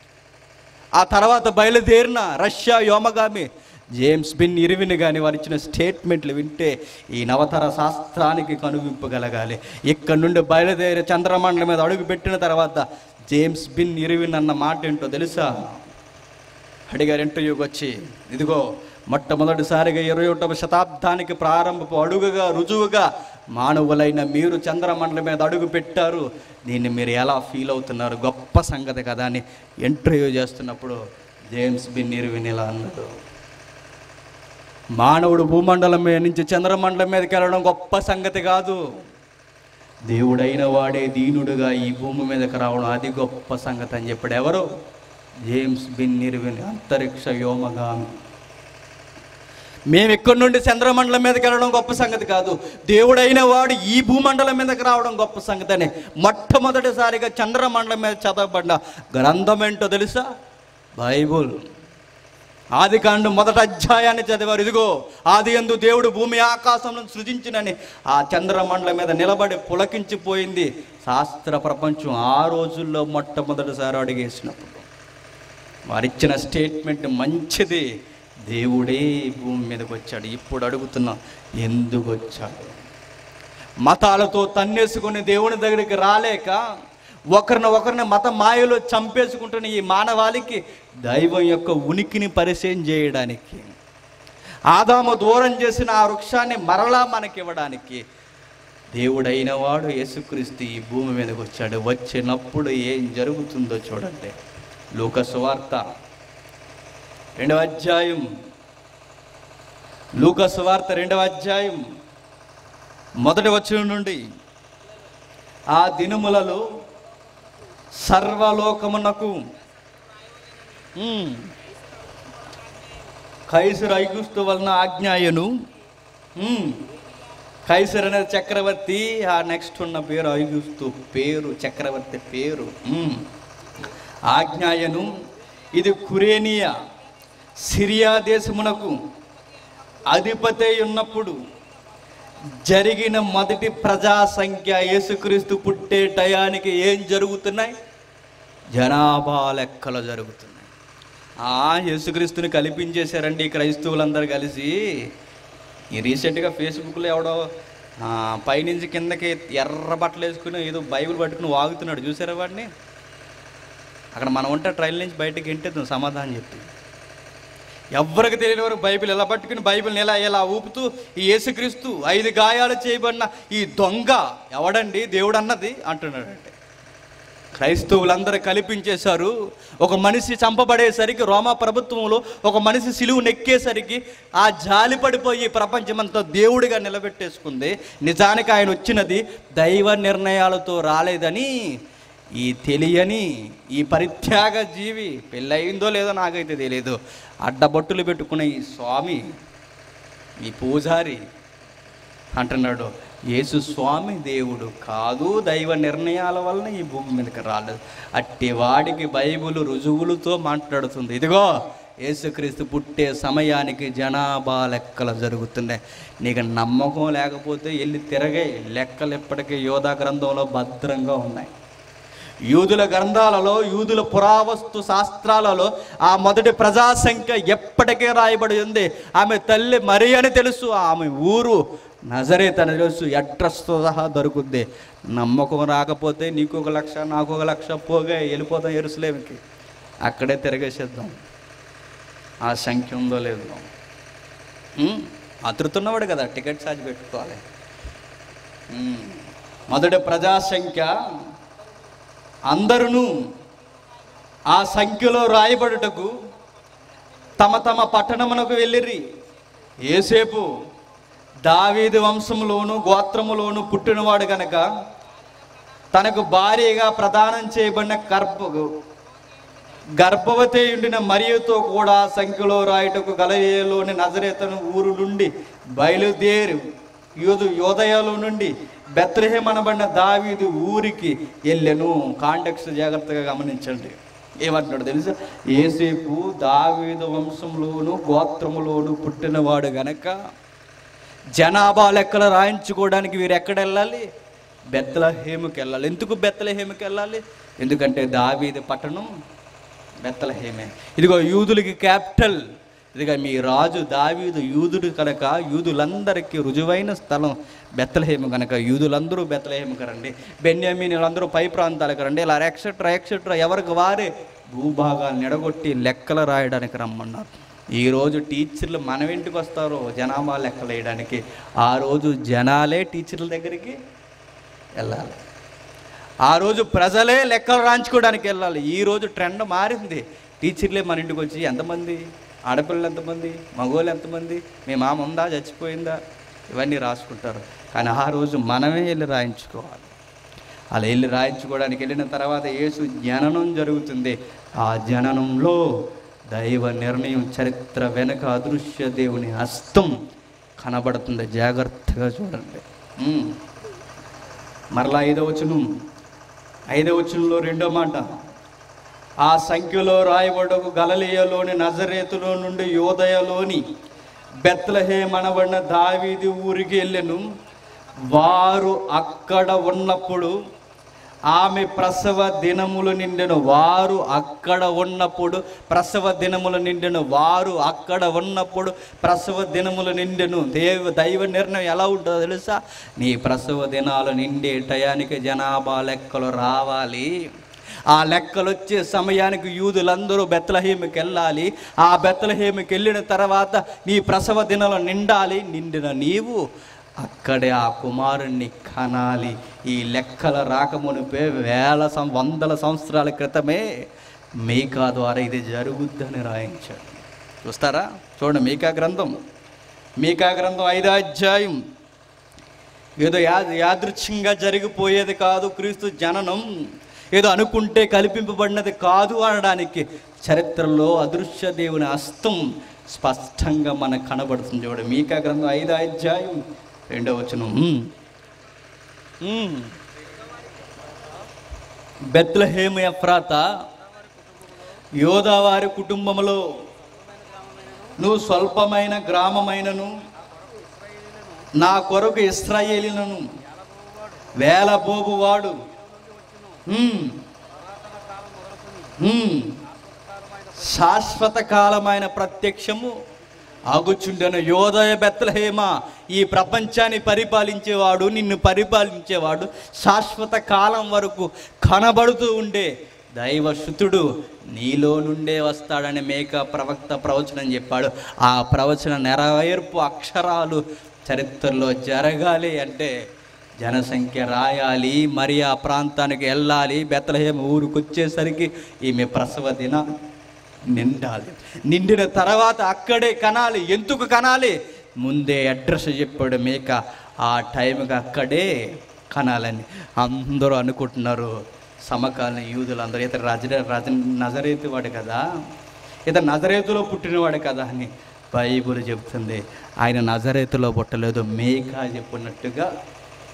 ఆ తర్వాత బయలుదేరిన రష్యా వ్యోమగామి జేమ్స్ బిన్ ఇరివిన్ కానీ వారు ఇచ్చిన స్టేట్మెంట్లు వింటే ఈ నవతర శాస్త్రానికి కనువింపగలగాలి ఇక్కడ నుండి బయలుదేరి చంద్రమండలం మీద అడుగు పెట్టిన తర్వాత జేమ్స్ బిన్ ఇరివిన్ అన్న మాట ఏంటో తెలుసా అడిగారు ఇంటర్వ్యూకి వచ్చి ఇదిగో మొట్టమొదటిసారిగా ఇరవై ఒకటవ శతాబ్దానికి ప్రారంభపు అడుగుగా రుజువుగా మానవులైన మీరు చంద్రమండలం మీద అడుగు పెట్టారు దీన్ని మీరు ఎలా ఫీల్ అవుతున్నారు గొప్ప సంగతి కదా అని ఇంటర్వ్యూ చేస్తున్నప్పుడు జేమ్స్ బిన్ ఇర్విన్ ఇలా అన్నాడు మానవుడు భూమండలం మీద నుంచి చంద్రమండలం మీదకి వెళ్ళడం గొప్ప సంగతి కాదు దేవుడైన వాడే దీనుడుగా ఈ భూమి మీదకి రావడం అది గొప్ప సంగతి అని చెప్పాడు ఎవరు జేమ్స్ బిన్ నిర్విన్ అంతరిక్ష వ్యోమగామి మేము ఇక్కడి నుండి చంద్రమండలం మీదకి వెళ్ళడం గొప్ప సంగతి కాదు దేవుడైన వాడు ఈ భూమండలం మీదకి రావడం గొప్ప సంగతి అని మొట్టమొదటిసారిగా చంద్రమండలం మీద చదవబడిన గ్రంథం ఏంటో తెలుసా బైబుల్ ఆది కాండం మొదటి అధ్యాయాన్ని చదివారు ఇదిగో ఆది ఎందు దేవుడు భూమి ఆకాశంలో సృజించినని ఆ చంద్రమండలం మీద నిలబడి పులకించిపోయింది శాస్త్ర ప్రపంచం ఆ రోజుల్లో మొట్టమొదటిసారి అడిగేసినప్పుడు వారిచ్చిన స్టేట్మెంట్ మంచిది దేవుడే భూమి మీదకి వచ్చాడు ఇప్పుడు అడుగుతున్నా ఎందుకు వచ్చాడు మతాలతో తన్నేసుకుని దేవుని దగ్గరికి రాలేక ఒకరిని ఒకరిని మత మాయలో చంపేసుకుంటున్న ఈ మానవాళికి దైవం యొక్క ఉనికిని పరిచయం చేయడానికి ఆదాము దూరం చేసిన ఆ వృక్షాన్ని మరలా మనకివ్వడానికి దేవుడైన వాడు యేసుక్రీస్తు ఈ భూమి మీదకి వచ్చాడు వచ్చినప్పుడు ఏం జరుగుతుందో చూడండి లూకసు వార్త రెండవ అధ్యాయం లూకసు వార్త రెండవ అధ్యాయం మొదటి వచనం నుండి ఆ దినములలో సర్వలోకమునకు ఉమ్, కైసరు ఐగుస్తు వలన ఆజ్ఞాయను ఉమ్, కైసర్ అనేది చక్రవర్తి ఆ నెక్స్ట్ ఉన్న పేరు ఐగుస్తు పేరు చక్రవర్తి పేరు ఉమ్. ఆజ్ఞాయను ఇది కురేనియా సిరియా దేశమునకు అధిపతి ఉన్నప్పుడు జరిగిన మొదటి ప్రజా సంఖ్య యేసుక్రీస్తు పుట్టే టయానికి ఏం జరుగుతున్నాయి జనాభా లెక్కలు జరుగుతున్నాయి ఆ యేసుక్రీస్తుని కల్పించేశారండి ఈ క్రైస్తవులందరూ కలిసి ఈ రీసెంట్గా ఫేస్బుక్లో ఎవడో ఆ, పైనుంచి కిందకి ఎర్ర బట్టలు వేసుకుని ఏదో బైబిల్ పట్టుకుని వాగుతున్నాడు చూసారా వాడిని అక్కడ మనం ఉంటే ట్రైన్ నుంచి బయటకి ఎంటేద్దాం సమాధానం చెప్పి ఎవ్వరికి తెలియని వరకు బైబిల్ ఎలా పట్టుకుని బైబిల్ని ఎలా ఎలా ఊపుతూ ఈ యేసుక్రీస్తు ఐదు గాయాలు చేయబడిన ఈ దొంగ ఎవడండి దేవుడు అన్నది అంటున్నాడు అంటే క్రైస్తవులందరూ కల్పించేశారు ఒక మనిషి చంపబడేసరికి రోమా ప్రభుత్వంలో ఒక మనిషి సిలువు నెక్కేసరికి ఆ జాలి పడిపోయి ప్రపంచమంతా దేవుడిగా నిలబెట్టేసుకుంది నిజానికి ఆయన వచ్చినది దైవ నిర్ణయాలతో రాలేదని ఈ తెలియని ఈ పరిత్యాగ జీవి పెళ్ళయిందో లేదో నాకైతే తెలియదు అడ్డబొట్టులు పెట్టుకునే ఈ స్వామి ఈ పూజారి అంటున్నాడు యేసు స్వామి దేవుడు కాదు దైవ నిర్ణయాల వలన ఈ భూమి మీదకి రాలేదు అట్టి వాడికి బైబిల్ రుజువులతో మాట్లాడుతుంది ఇదిగో యేసుక్రీస్తు పుట్టే సమయానికి జనాభా లెక్కలు జరుగుతున్నాయి నీకు నమ్మకం లేకపోతే వెళ్ళి తిరగే లెక్కలు ఇప్పటికీ యోధా గ్రంథంలో భద్రంగా ఉన్నాయి యూదుల గ్రంథాలలో యూదుల పురావస్తు శాస్త్రాలలో ఆ మొదటి ప్రజా సంఖ్య ఎప్పటికే రాయబడి ఉంది ఆమె తల్లి మరి అని తెలుసు ఆమె ఊరు నజరేత్ అని తెలుసు అడ్రస్తో సహా దొరుకుద్ది నమ్మకం రాకపోతే నీకు ఒక లక్ష నాకు ఒక లక్ష పోగా వెళ్ళిపోతాం ఎరుసలేమికి అక్కడే తిరగేసేద్దాం ఆ సంఖ్య ఉందో లేదో ఉమ్, అతురుతున్నవాడు కదా టికెట్ ఛార్జ్ పెట్టుకోవాలి ఉమ్, మొదటి ప్రజా సంఖ్య అందరును ఆ సంఖ్యలో రాయబడుటకు తమ తమ పట్టణమునకు వెళ్ళిరి ఏసేపు దావీదు వంశములోను గోత్రములోను పుట్టినవాడు గనక తనకు భార్యగా ప్రదానం చేయబడిన గర్భ గర్భవతి ఉండిన మరియతో కూడా సంఖ్యలో రాయుటకు గలయేలోని నజరేతను ఊరు నుండి బయలుదేరి యోధు యోదయలో నుండి బెత్రహేం అనబడిన దావీదు ఊరికి వెళ్ళెను కాంటెక్స్ట్ జాగ్రత్తగా గమనించండి ఏమంటున్నాడు తెలుసా ఏసేపు దావీదు వంశంలోను గోత్రములోను పుట్టినవాడు గనక జనాభా లెక్కలు రాయించుకోవడానికి వీరు ఎక్కడ వెళ్ళాలి బెత్తలహేముకి వెళ్ళాలి ఎందుకు బెత్తలహేముకి వెళ్ళాలి ఎందుకంటే దావీదు పట్టణం బెత్తలహేమే ఇదిగో యూదులకి క్యాపిటల్ ఇదిగో మీ రాజు దావీదు యూదుడు కనుక యూదులందరికీ రుజువైన స్థలం బెత్తలహేము కనుక యూదులందరూ బెత్తలహేముకి రండి బెన్యామీనులందరూ పై ప్రాంతాలకు రండి ఇలా ఎక్సెట్రా ఎక్సెట్రా ఎవరికి వారే భూభాగాలు నిడగొట్టి లెక్కలు రాయడానికి రమ్మన్నారు ఈ రోజు టీచర్లు మనం ఇంటికి వస్తారు జనాభా లెక్కలు వేయడానికి ఆ రోజు జనాలే టీచర్ల దగ్గరికి వెళ్ళాలి ఆ రోజు ప్రజలే లెక్కలు రాయించుకోవడానికి వెళ్ళాలి ఈ రోజు ట్రెండ్ మారింది టీచర్లే మన ఇంటికి వచ్చి ఎంతమంది ఆడపిల్లలు ఎంతమంది మగవాళ్ళు ఎంతమంది మీ మామ ఉందా చచ్చిపోయిందా ఇవన్నీ రాసుకుంటారు కానీ ఆ రోజు మనమే వెళ్ళి రాయించుకోవాలి అలా వెళ్ళి రాయించుకోవడానికి వెళ్ళిన తర్వాత యేసు జననం జరుగుతుంది ఆ జననంలో దైవ నిర్ణయం చరిత్ర వెనక అదృశ్య దేవుని హస్తం కనబడుతుంది జాగ్రత్తగా చూడండి ఉమ్. మరలా ఐదవ వచనం ఐదవ వచనంలో రెండో మాట ఆ సంఖ్యలో రాయబడకు గలలియలోని నజరేతులో నుండి యోదయలోని బెత్లహేం అనబడిన దావీది ఊరికి వెళ్ళెను వారు అక్కడ ఉన్నప్పుడు ఆమె ప్రసవ దినములు నిండెను వారు అక్కడ ఉన్నప్పుడు ప్రసవ దినములు నిండెను వారు అక్కడ ఉన్నప్పుడు ప్రసవ దినములు నిండెను దేవ దైవ నిర్ణయం ఎలా ఉంటుందో తెలుసా నీ ప్రసవ దినాలు నిండే టయానికి జనాభా లెక్కలు రావాలి ఆ లెక్కలు వచ్చే సమయానికి యూదులందరూ బెత్తలహేమికి వెళ్ళాలి ఆ బెత్తలహేమికి వెళ్ళిన తర్వాత నీ ప్రసవ దినాలు నిండాలి నిండిన నీవు అక్కడే ఆ కుమారుణ్ణి కనాలి ఈ లెక్కల రాకమునిపే వేల సం వందల సంవత్సరాల క్రితమే మీకా ద్వారా ఇది జరుగుద్దని రాయించాడు చూస్తారా చూడండి మీకా గ్రంథం మీకా గ్రంథం ఐదో అధ్యాయం ఏదో యా యాదృచ్ఛంగా జరిగిపోయేది కాదు క్రీస్తు జననం ఏదో అనుకుంటే కల్పింపబడినది కాదు అనడానికి చరిత్రలో అదృశ్య దేవుని హస్తం స్పష్టంగా మనకు కనబడుతుంది చూడండి మీకా గ్రంథం ఐదో అధ్యాయం రెండో వచనం ఉమ్. ఉమ్. బెత్లహేము ఎఫ్రాత యోధావారి కుటుంబములో నువ్వు స్వల్పమైన గ్రామమైనను నా కొరకు ఇస్రాయేలీలను వేలబోబువాడు ఉమ్. ఉమ్. శాశ్వత కాలమైన ప్రత్యక్షము ఆగుచుండెను యోదయ బెత్తలహేమ ఈ ప్రపంచాన్ని పరిపాలించేవాడు నిన్ను పరిపాలించేవాడు శాశ్వత కాలం వరకు కనబడుతూ ఉండే దైవశుతుడు నీలో నుండే వస్తాడని మేక ప్రవక్త ప్రవచనం చెప్పాడు ఆ ప్రవచన నెరవేర్పు అక్షరాలు చరిత్రలో జరగాలి అంటే జనసంఖ్య రాయాలి మరి ఆ ప్రాంతానికి వెళ్ళాలి బెత్తలహేమ ఊరికి వచ్చేసరికి ఈమె ప్రసవ దిన నిండాలి నిండిన తర్వాత అక్కడే కనాలి ఎందుకు కనాలి ముందే అడ్రస్ చెప్పాడు మేక ఆ టైంకి అక్కడే కనాలని అందరూ అనుకుంటున్నారు సమకాలీన యూదులు అందరూ ఇతర రజ రజ నజరేతు వాడు కదా ఇతను నజరేతులో పుట్టినవాడు కదా అని బైబుల్ చెప్తుంది ఆయన నజరేతులో పుట్టలేదు మేకా చెప్పినట్టుగా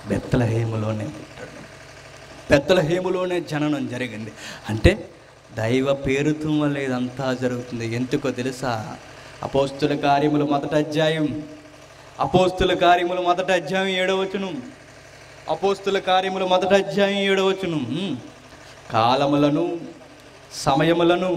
బెత్తలహేములోనే పుట్టాడు బెత్తలహేములోనే జననం జరిగింది అంటే దైవ పేరుతో వల్ల ఇదంతా జరుగుతుంది ఎందుకో తెలుసా అపోస్తుల కార్యములు మొదటి అధ్యాయం అపోస్తుల కార్యములు మొదటి అధ్యాయం ఏడవచనం అపోస్తుల కార్యములు మొదటి అధ్యాయం ఏడవచనం కాలములను సమయములను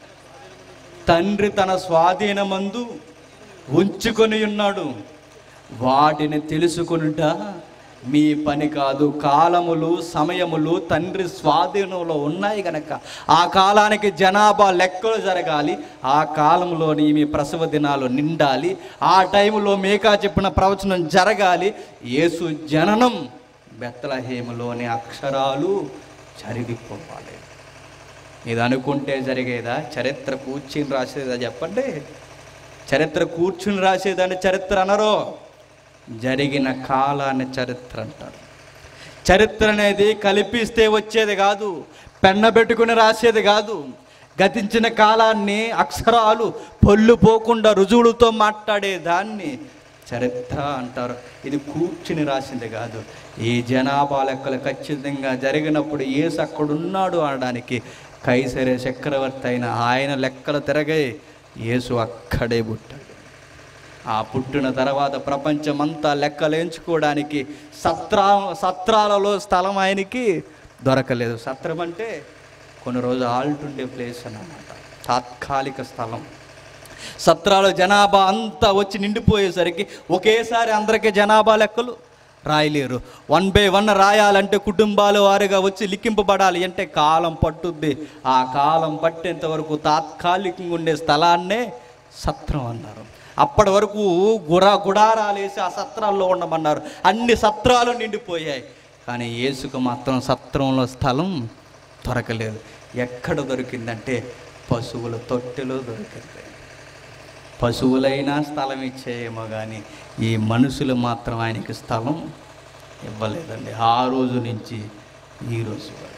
తండ్రి తన స్వాధీనమందు ఉంచుకొని ఉన్నాడు వాటిని తెలుసుకొనుట మీ పని కాదు కాలములు సమయములు తండ్రి స్వాధీనంలో ఉన్నాయి గనక ఆ కాలానికి జనాభా లెక్కలు జరగాలి ఆ కాలంలోని మీ ప్రసవ దినాలు నిండాలి ఆ టైంలో మేకా చెప్పిన ప్రవచనం జరగాలి యేసు జననం బెత్తలహేములోని అక్షరాలు జరిగిపోవాలి ఇది అనుకుంటే జరిగేదా చరిత్ర కూర్చుని రాసేదా చెప్పండి చరిత్ర కూర్చుని రాసేదాన్ని చరిత్ర అనరు జరిగిన కాలాన్ని చరిత్ర అంటారు చరిత్ర అనేది కల్పిస్తే వచ్చేది కాదు పెన్న పెట్టుకుని రాసేది కాదు గతించిన కాలాన్ని అక్షరాలు పొల్లు పోకుండా రుజువులతో మాట్లాడే దాన్ని చరిత్ర అంటారు ఇది కూర్చుని రాసింది కాదు ఈ జనాభా లెక్కలు ఖచ్చితంగా జరిగినప్పుడు ఏసు అక్కడున్నాడు అనడానికి కైసరే చక్రవర్తి అయిన ఆయన లెక్కలు తిరగే యేసు అక్కడే పుట్టాడు ఆ పుట్టిన తర్వాత ప్రపంచమంతా లెక్కలేంచుకోవడానికి సత్రా సత్రాలలో స్థలం ఆయనకి దొరకలేదు సత్రం అంటే కొన్ని రోజులు ఆల్ట్ ఉండే ప్లేస్ అన్నమాట తాత్కాలిక స్థలం సత్రాల జనాభా అంతా వచ్చి నిండిపోయేసరికి ఒకేసారి అందరికీ జనాభా లెక్కలు రాయలేరు వన్ బై వన్ రాయాలంటే కుటుంబాలు వారుగా వచ్చి లిఖింపబడాలి అంటే కాలం పట్టుద్ది ఆ కాలం పట్టేంత వరకు తాత్కాలికంగా ఉండే స్థలాన్నే సత్రం అన్నారు అప్పటి వరకు గుర గుడారాలు వేసి ఆ సత్రాల్లో ఉండమన్నారు అన్ని సత్రాలు నిండిపోయాయి కానీ యేసుకు మాత్రం సత్రంలో స్థలం దొరకలేదు ఎక్కడ దొరికిందంటే పశువుల తొట్టెలో దొరికింది పశువులైనా స్థలం ఇచ్చేయేమో కానీ ఈ మనుషులు మాత్రం ఆయనకి స్థలం ఇవ్వలేదండి ఆ రోజు నుంచి ఈ రోజు వరకు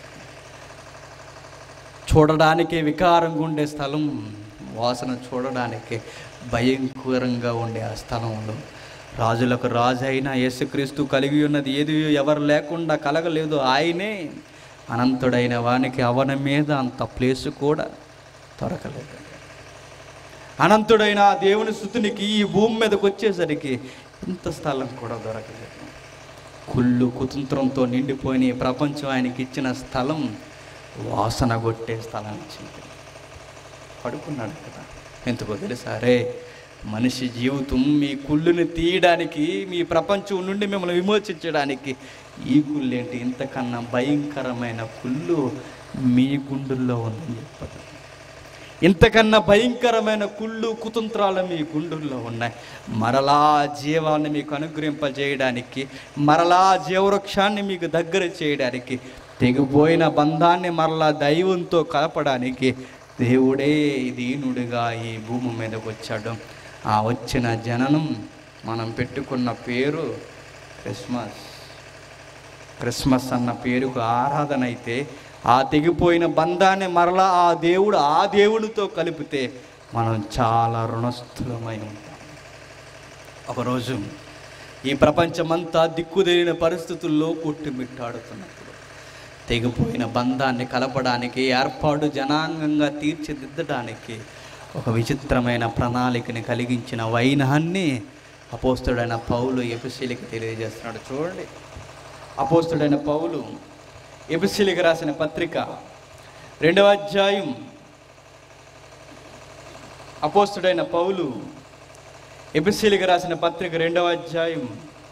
చూడడానికి వికారంగా ఉండే స్థలం వాసన చూడడానికి భయంకరంగా ఉండే ఆ స్థలంలో రాజులకు రాజు అయిన యేసుక్రీస్తు కలిగి ఉన్నది ఏది ఎవరు లేకుండా కలగలేదు ఆయనే అనంతుడైన వానికి అవన మీద అంత ప్లేసు కూడా దొరకలేదు అనంతుడైన ఆ దేవుని స్థుతునికి ఈ భూమి మీదకి వచ్చేసరికి ఇంత స్థలం కూడా దొరకలేదు కుళ్ళు కుతంత్రంతో నిండిపోయిన ఈ ప్రపంచం ఆయనకి ఇచ్చిన స్థలం వాసన కొట్టే స్థలం ఇచ్చింది పడుకున్నాడు కదా ఎందుకో తెలుసా రే మనిషి జీవితం మీ కుళ్ళుని తీయడానికి మీ ప్రపంచం నుండి మిమ్మల్ని విమోచించడానికి ఈ కుళ్ళు ఏంటి ఇంతకన్నా భయంకరమైన కుళ్ళు మీ గుండెల్లో ఉందని చెప్పదు ఇంతకన్నా భయంకరమైన కుళ్ళు కుతంత్రాలు మీ గుండెల్లో ఉన్నాయి మరలా జీవాన్ని మీకు అనుగ్రహింపజేయడానికి మరలా జీవవృక్షాన్ని మీకు దగ్గర చేయడానికి తెగిపోయిన బంధాన్ని మరలా దైవంతో కలపడానికి దేవుడే దీనుడిగా ఈ భూమి మీదకి వచ్చాడు ఆ వచ్చిన జననం మనం పెట్టుకున్న పేరు క్రిస్మస్ క్రిస్మస్ అన్న పేరుకు ఆరాధన అయితే ఆ తెగిపోయిన బంధాన్ని మరలా ఆ దేవుడు ఆ దేవుడితో కలిపితే మనం చాలా రుణస్థులమై ఉంటాం ఒకరోజు ఈ ప్రపంచమంతా దిక్కుదేలిన పరిస్థితుల్లో కొట్టుమిట్టాడుతున్నప్పుడు తెగిపోయిన బంధాన్ని కలపడానికి ఏర్పాటు జనాంగంగా తీర్చిదిద్దడానికి ఒక విచిత్రమైన ప్రణాళికని కలిగించిన వైనాన్ని అపోస్తుడైన పౌలు ఎపిసిలికి తెలియజేస్తున్నాడు చూడండి అపోస్తుడైన పౌలు ఎపిసిలికి రాసిన పత్రిక రెండవ అధ్యాయం అపోస్తుడైన పౌలు ఎపిసిలికి రాసిన పత్రిక రెండవ అధ్యాయం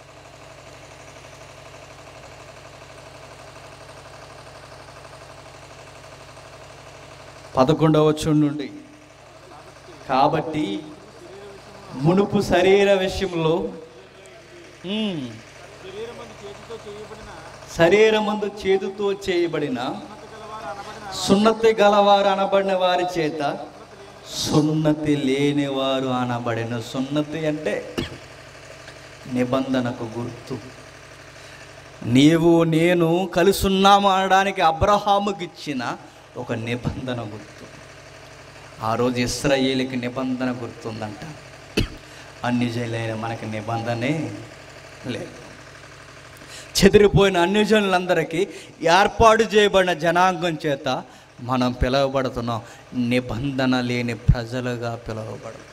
పదకొండవ వచ్చుండి నుండి కాబట్టి మునుపు శరీర విషయంలో ఉమ్, శరీరమందు చేతుతో చేయబడిన సున్నతి గలవారు అనబడిన వారి చేత సున్నతి లేనివారు అనబడిన సున్నతి అంటే నిబంధనకు గుర్తు నీవు నేను కలుసున్నాము అనడానికి అబ్రహాముకి ఇచ్చిన ఒక నిబంధన గుర్తు ఆ రోజు ఇస్రాయేలీకి నిబంధన గుర్తుందంట అన్ని జైలైన మనకి నిబంధనే లేదు చెదిరిపోయిన అన్యజనులందరికీ ఏర్పాటు చేయబడిన జనాంగం చేత మనం పిలువబడుతున్నాం నిబంధన లేని ప్రజలుగా పిలువబడుతున్నాం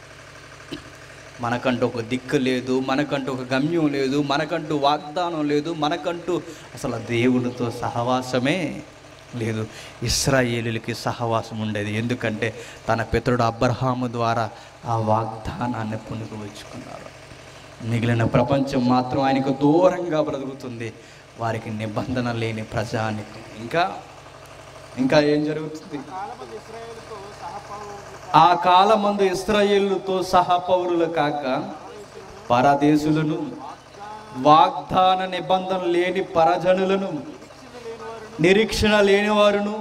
మనకంటూ ఒక దిక్కు లేదు మనకంటూ ఒక గమ్యం లేదు మనకంటూ వాగ్దానం లేదు మనకంటూ అసలు దేవునితో సహవాసమే లేదు ఇస్రాయేలులకి సహవాసం ఉండేది ఎందుకంటే తన పితరుడు అబ్రహాము ద్వారా ఆ వాగ్దానాన్ని పుణుకువచ్చుకున్నారు మిగిలిన ప్రపంచం మాత్రం ఆయనకు దూరంగా బ్రతుకుతుంది వారికి నిబంధన లేని ప్రజానికి ఇంకా ఇంకా ఏం జరుగుతుంది ఆ కాలమందు ఇస్రాయేలుతో సహపౌరులు కాక పరదేశులను వాగ్దాన నిబంధన లేని పరజనులను నిరీక్షణ లేని వారును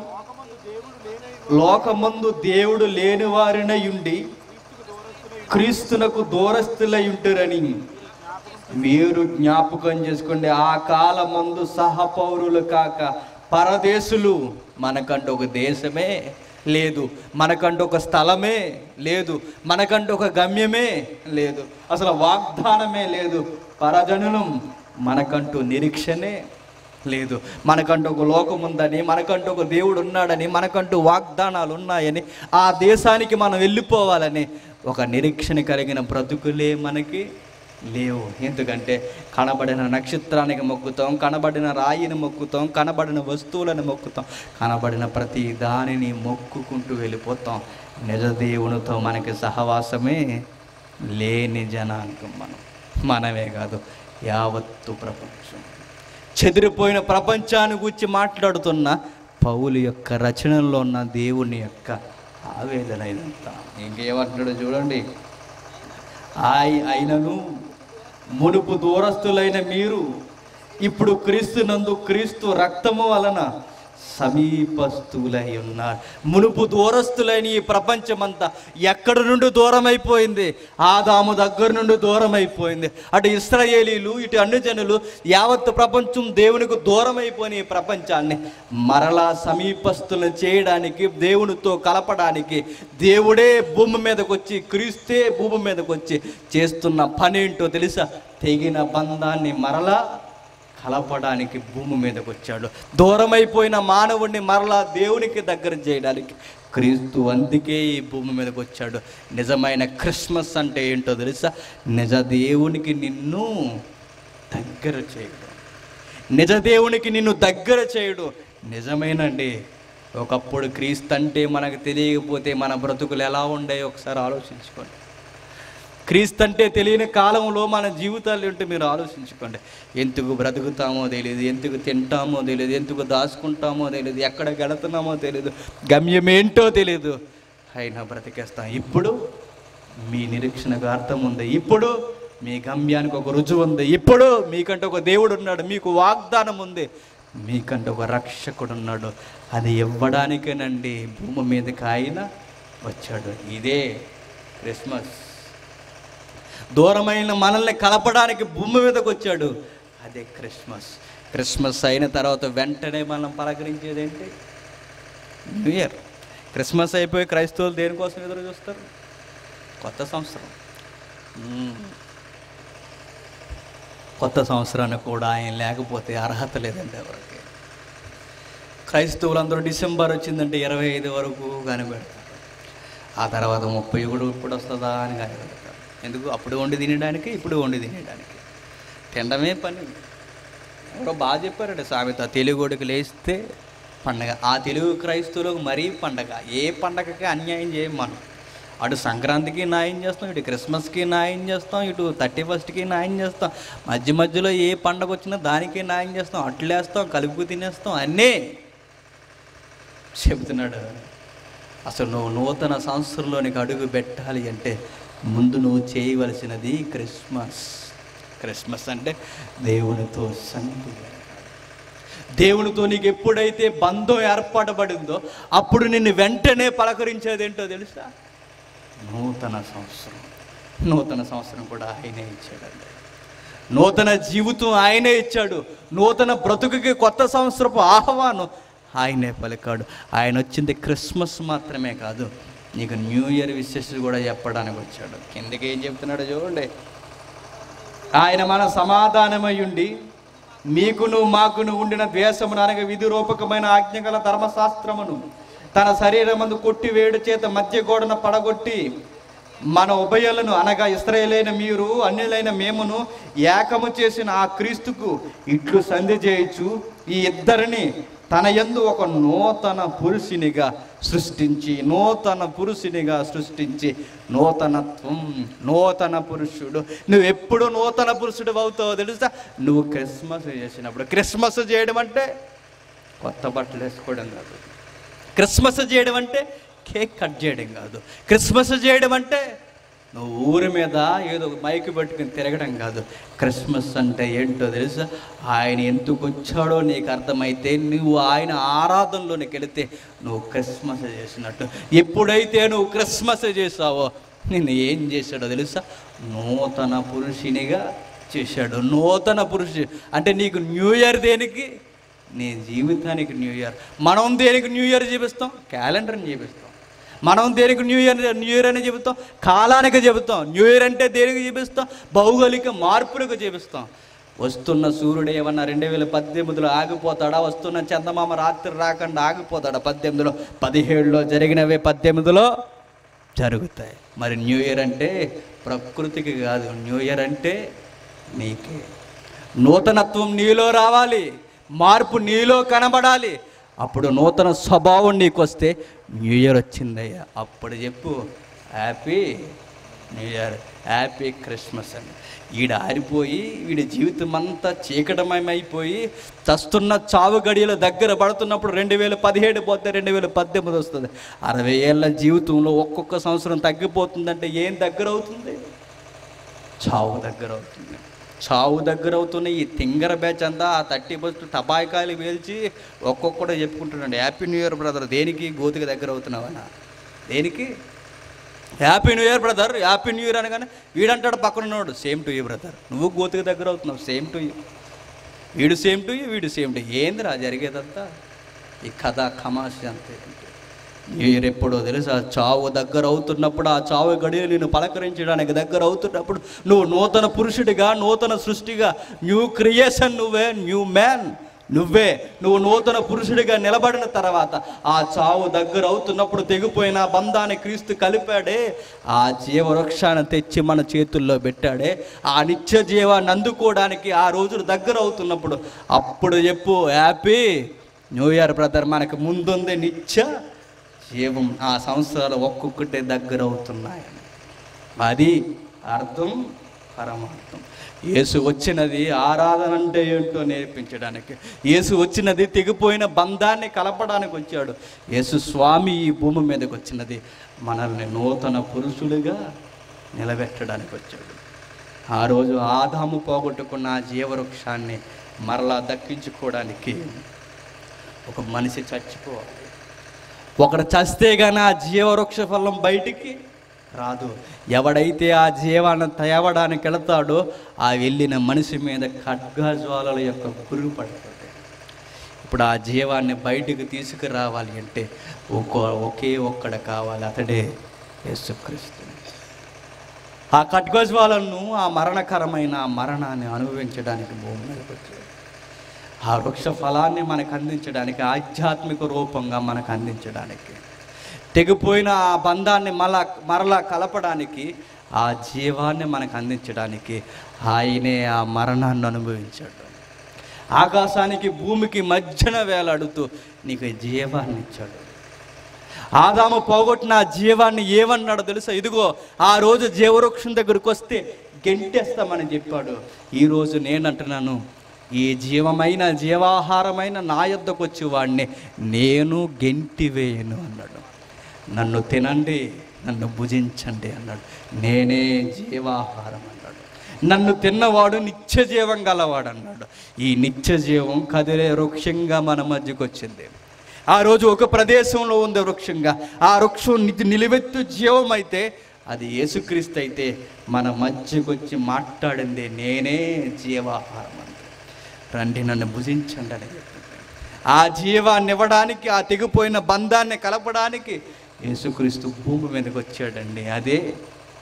లోకమందు దేవుడు లేని వారినై ఉండి క్రీస్తునకు దూరస్తులై ఉంటారని మీరు జ్ఞాపకం చేసుకోండి ఆ కాలమందు సహపౌరులు కాక పరదేశులు మనకంటూ ఒక దేశమే లేదు మనకంటూ ఒక స్థలమే లేదు మనకంటూ ఒక గమ్యమే లేదు అసలు వాగ్దానమే లేదు పరజనులం మనకంటూ నిరీక్షనే లేదు మనకంటూ ఒక లోకం ఉందని మనకంటూ ఒక దేవుడు ఉన్నాడని మనకంటూ వాగ్దానాలు ఉన్నాయని ఆ దేశానికి మనం వెళ్ళిపోవాలని ఒక నిరీక్షణ కలిగిన బ్రతుకులే మనకి లేవు ఎందుకంటే కనబడిన నక్షత్రానికి మొక్కుతాం కనబడిన రాయిని మొక్కుతాం కనబడిన వస్తువులను మొక్కుతాం కనబడిన ప్రతి దానిని మొక్కుకుంటూ వెళ్ళిపోతాం నిజ దేవునితో మనకి సహవాసమే లేని జనాంగం మనం మనమే కాదు యావత్తు ప్రపంచం చెదిరిపోయిన ప్రపంచాన్ని గురించి మాట్లాడుతున్న పౌలు యొక్క రచనలో ఉన్న దేవుని యొక్క ఆవేదన ఇదంతా ఇంకేమంటున్నాడో చూడండి ఆయి అయినను మునుపు దూరస్తులైన మీరు ఇప్పుడు క్రీస్తు నందు క్రీస్తు రక్తము వలన సమీపస్తులై ఉన్నారు మునుపు దూరస్తులైన ఈ ప్రపంచమంతా ఎక్కడి నుండి దూరం అయిపోయింది ఆదాము దగ్గర నుండి దూరం అయిపోయింది అటు ఇస్రాయేలీలు ఇటు అన్ని జనులు యావత్ ప్రపంచం దేవునికి దూరం అయిపోయిన ఈ ప్రపంచాన్ని మరలా సమీపస్తులను చేయడానికి దేవునితో కలపడానికి దేవుడే భూమి మీదకి వచ్చి క్రీస్తే భూమి మీదకి వచ్చి చేస్తున్న పని ఏంటో తెలుసా తెగిన బంధాన్ని మరలా కలపడానికి భూమి మీదకి వచ్చాడు దూరమైపోయిన మానవుడిని మరలా దేవునికి దగ్గర చేయడానికి క్రీస్తు అందుకే ఈ భూమి మీదకి వచ్చాడు నిజమైన క్రిస్మస్ అంటే ఏంటో తెలుసా నిజ దేవునికి నిన్ను దగ్గర చేయడం నిజ దేవునికి నిన్ను దగ్గర చేయడు నిజమేనండి ఒకప్పుడు క్రీస్తు అంటే మనకు తెలియకపోతే మన బ్రతుకులు ఎలా ఉండాయో ఒకసారి ఆలోచించుకోండి క్రీస్తు అంటే తెలియని కాలంలో మన జీవితాలు ఏంటో మీరు ఆలోచించుకోండి ఎందుకు బ్రతుకుతామో తెలియదు ఎందుకు తింటామో తెలియదు ఎందుకు దాచుకుంటామో తెలియదు ఎక్కడ గడుతున్నామో తెలియదు గమ్యం ఏంటో తెలియదు అయినా బ్రతికేస్తాం ఇప్పుడు మీ నిరీక్షణకు అర్థం ఉంది ఇప్పుడు మీ గమ్యానికి ఒక రుజువు ఉంది ఇప్పుడు మీకంటే ఒక దేవుడు ఉన్నాడు మీకు వాగ్దానం ఉంది మీకంటే ఒక రక్షకుడు ఉన్నాడు అది ఇవ్వడానికేనండి భూమి మీదకి ఆయన వచ్చాడు ఇదే క్రిస్మస్ దూరమైన మనల్ని కలపడానికి భూమి మీదకి వచ్చాడు అదే క్రిస్మస్ క్రిస్మస్ అయిన తర్వాత వెంటనే మనం పలకరించేది ఏంటి న్యూ ఇయర్ క్రిస్మస్ అయిపోయి క్రైస్తవులు దేనికోసం ఎదురు చూస్తారు కొత్త సంవత్సరం మ్మ్. కొత్త సంవత్సరానికి కూడా ఆయన లేకపోతే అర్హత లేదండి ఎవరికి క్రైస్తవులందరూ డిసెంబర్ వచ్చిందంటే ఇరవై ఐదు వరకు కనిపెడతారు ఆ తర్వాత ముప్పై కూడా ఇప్పుడు వస్తుందా అని కనిపెడతారు ఎందుకు అప్పుడు వండి తినడానికి ఇప్పుడు వండి తినడానికి తినడమే పని ఎవరో బాగా చెప్పారండి సామెత తెలుగుడికి లేస్తే పండగ ఆ తెలుగు క్రైస్తవులకు మరీ పండగ ఏ పండగకి అన్యాయం చేయం మనం అటు సంక్రాంతికి న్యాయం చేస్తాం ఇటు క్రిస్మస్కి న్యాయం చేస్తాం ఇటు థర్టీ ఫస్ట్కి న్యాయం చేస్తాం మధ్య మధ్యలో ఏ పండగ వచ్చినా దానికి న్యాయం చేస్తాం అట్లేస్తాం కలుపు తినేస్తాం అన్నీ చెబుతున్నాడు అసలు నువ్వు నూతన సంవత్సరంలోనికి అడుగు పెట్టాలి అంటే ముందు నువ్వు చేయవలసినది క్రిస్మస్ క్రిస్మస్ అంటే దేవునితో సన్నిధి దేవునితో నీకు ఎప్పుడైతే బంధం ఏర్పాటబడిందో అప్పుడు నిన్ను వెంటనే పలకరించేది ఏంటో తెలుసా నూతన సంవత్సరం నూతన సంవత్సరం కూడా ఆయనే ఇచ్చాడండి నూతన జీవితం ఆయనే ఇచ్చాడు నూతన బ్రతుకుకి కొత్త సంవత్సరపు ఆహ్వానం ఆయనే పలికాడు ఆయన వచ్చింది క్రిస్మస్ మాత్రమే కాదు నీకు న్యూ ఇయర్ విశేషాలు కూడా చెప్పడానికి వచ్చాడు కిందకి ఏం చెప్తున్నాడో చూడండి ఆయన మన సమాధానమై ఉండి మీకును మాకును ఉండిన ద్వేషమును అనగా విధి రూపకమైన ఆజ్ఞగల ధర్మశాస్త్రమును తన శరీరమందు కొట్టి వేడి చేత మధ్య గోడన పడగొట్టి మన ఉభయలను అనగా ఇస్రాయేలైన మీరు అన్యులైన మేమును ఏకము చేసిన ఆ క్రీస్తుకు ఇట్లు సంధి చేయొచ్చు ఈ ఇద్దరిని తన యందు ఒక నూతన పురుషునిగా సృష్టించి నూతన పురుషునిగా సృష్టించి నూతనత్వం నూతన పురుషుడు నువ్వు ఎప్పుడు నూతన పురుషుడు అవుతావో తెలుసా నువ్వు క్రిస్మస్ చేసినప్పుడు క్రిస్మస్ చేయడం అంటే కొత్త బట్టలు వేసుకోవడం కాదు క్రిస్మస్ చేయడం అంటే కేక్ కట్ చేయడం కాదు క్రిస్మస్ చేయడం అంటే నువ్వు ఊరి మీద ఏదో మైక్ పెట్టుకుని తిరగడం కాదు క్రిస్మస్ అంటే ఏంటో తెలుసా ఆయన ఎందుకు వచ్చాడో నీకు అర్థమైతే నువ్వు ఆయన ఆరాధనలోనికి వెళితే నువ్వు క్రిస్మస్ చేసినట్టు ఎప్పుడైతే నువ్వు క్రిస్మస్ చేసావో నేను ఏం చేశాడో తెలుసా నూతన పురుషునిగా చేశాడు నూతన పురుషు అంటే నీకు న్యూ ఇయర్ దేనికి నీ జీవితానికి న్యూ ఇయర్ మనం దేనికి న్యూ ఇయర్ చూపిస్తాం క్యాలెండర్ని చూపిస్తాం మనం దేనికి న్యూ ఇయర్ న్యూ ఇయర్ అని చెబుతాం కాలానికి చెబుతాం న్యూ ఇయర్ అంటే దేనికి చూపిస్తాం భౌగోళిక మార్పులకు చూపిస్తాం వస్తున్న సూర్యుడు ఏమన్నా రెండు వేల పద్దెనిమిదిలో ఆగిపోతాడా వస్తున్న చందమామ రాత్రి రాకుండా ఆగిపోతాడా పద్దెనిమిదిలో పదిహేడులో జరిగినవే పద్దెనిమిదిలో జరుగుతాయి మరి న్యూ ఇయర్ అంటే ప్రకృతికి కాదు న్యూ ఇయర్ అంటే నీకే నూతనత్వం నీలో రావాలి మార్పు నీలో కనబడాలి అప్పుడు నూతన స్వభావం నీకు వస్తే న్యూ ఇయర్ వచ్చిందయ్యా అప్పుడు చెప్పు happy new year happy Christmas అని ఈడ ఆరిపోయి వీడి జీవితం అంతా చీకటమయమైపోయి చస్తున్న చావు గడియల దగ్గర పడుతున్నప్పుడు రెండు వేల పదిహేడు పోతే రెండు వేల పద్దెనిమిది వస్తుంది అరవై ఏళ్ళ జీవితంలో ఒక్కొక్క సంవత్సరం తగ్గిపోతుందంటే ఏం దగ్గర అవుతుంది చావు దగ్గర అవుతుంది చావు దగ్గర అవుతున్న ఈ తింగర బ్యాచ్ అంతా ఆ థర్టీ బస్ టపాయికాయలు పేల్చి ఒక్కొక్కడు చెప్పుకుంటున్నాడు హ్యాపీ న్యూ ఇయర్ బ్రదర్ దేనికి గోతికి దగ్గర అవుతున్నావనా దేనికి happy new year brother happy new year అనగానే వీడంటాడు పక్కన ఉన్నాడు సేమ్ టు యూ బ్రదర్ నువ్వు గోతికి దగ్గర అవుతున్నావు సేమ్ టు యూ వీడు సేమ్ టు యూ వీడు సేమ్ టు ఏందిరా జరిగేదంతా ఈ కథ కమాసి అంతే న్యూ ఇయర్ ఎప్పుడో తెలుసా చావు దగ్గర అవుతున్నప్పుడు ఆ చావు గడియ నేను పలకరించడానికి దగ్గర అవుతున్నప్పుడు నువ్వు నూతన పురుషుడిగా నూతన సృష్టిగా న్యూ క్రియేషన్ నువ్వే న్యూ మ్యాన్ నువ్వే నువ్వు నూతన పురుషుడిగా నిలబడిన తర్వాత ఆ చావు దగ్గర అవుతున్నప్పుడు తెగిపోయిన ఆ బంధాన్ని క్రీస్తు కలిపాడే ఆ జీవవృక్షాన్ని తెచ్చి మన చేతుల్లో పెట్టాడే ఆ నిత్య జీవాన్ని అందుకోవడానికి ఆ రోజులు దగ్గర అవుతున్నప్పుడు అప్పుడు చెప్పు హ్యాపీ న్యూ ఇయర్ బ్రదర్ మనకు ముందుంది నిత్య జీవం ఆ సంవత్సరాలు ఒక్కొక్కటే దగ్గర అవుతున్నాయని అది అర్థం పరమార్థం యేసు వచ్చినది ఆరాధన అంటే ఏంటో నేర్పించడానికి యేసు వచ్చినది తెగిపోయిన బంధాన్ని కలపడానికి వచ్చాడు యేసు స్వామి ఈ భూమి మీదకి వచ్చినది మనల్ని నూతన పురుషులుగా నిలబెట్టడానికి వచ్చాడు ఆ రోజు ఆదాము పోగొట్టుకున్న ఆ జీవవృక్షాన్ని మరలా దక్కించుకోవడానికి ఒక మనిషి చచ్చిపోవాలి ఒకడు చస్తే కానీ ఆ జీవవృక్ష ఫలం బయటికి రాదు ఎవడైతే ఆ జీవాన్ని తేవడానికి వెళతాడో ఆ వెళ్ళిన మనిషి మీద ఖడ్గజ్వాలల యొక్క గురువు పడుతుంది ఇప్పుడు ఆ జీవాన్ని బయటికి తీసుకురావాలి అంటే ఒక్కో ఒకే ఒక్కడ కావాలి అతడే యేసుక్రీస్తు ఆ ఖడ్గజ్వాలను ఆ మరణకరమైన ఆ మరణాన్ని అనుభవించడానికి భూమి మీదకి వచ్చాడు ఆ వృక్ష ఫలాన్ని మనకు అందించడానికి ఆధ్యాత్మిక రూపంగా మనకు అందించడానికి తెగిపోయిన ఆ బంధాన్ని మళ్ళా మరలా కలపడానికి ఆ జీవాన్ని మనకు అందించడానికి ఆయనే ఆ మరణాన్ని అనుభవించాడు ఆకాశానికి భూమికి మధ్యన వేలాడుతూ నీకు జీవాన్ని ఇచ్చాడు ఆదాము పోగొట్టిన ఆ జీవాన్ని ఏమన్నాడో తెలుసా ఇదిగో ఆ రోజు జీవవృక్షం దగ్గరికి వస్తే గెంటేస్తామని చెప్పాడు ఈరోజు నేనంటున్నాను ఈ జీవమైన జీవాహారమైన నా యొద్దకు వచ్చి వాడిని నేను గెంటివేయను అన్నాడు నన్ను తినండి నన్ను భుజించండి అన్నాడు నేనే జీవాహారం అన్నాడు నన్ను తిన్నవాడు నిత్య జీవం గలవాడు అన్నాడు ఈ నిత్య జీవం కదిలే వృక్షంగా మన మధ్యకు వచ్చింది ఆ రోజు ఒక ప్రదేశంలో ఉంది వృక్షంగా ఆ వృక్షం ని- నిలువెత్తు జీవం అయితే అది యేసుక్రీస్తు అయితే మన మధ్యకు వచ్చి మాట్లాడింది నేనే జీవాహారం అంటే రండి నన్ను భుజించండి అని చెప్పింది ఆ జీవాన్ని ఇవ్వడానికి ఆ తెగిపోయిన బంధాన్ని కలపడానికి యేసుక్రీస్తు భూమి మీదకి వచ్చాడండి అదే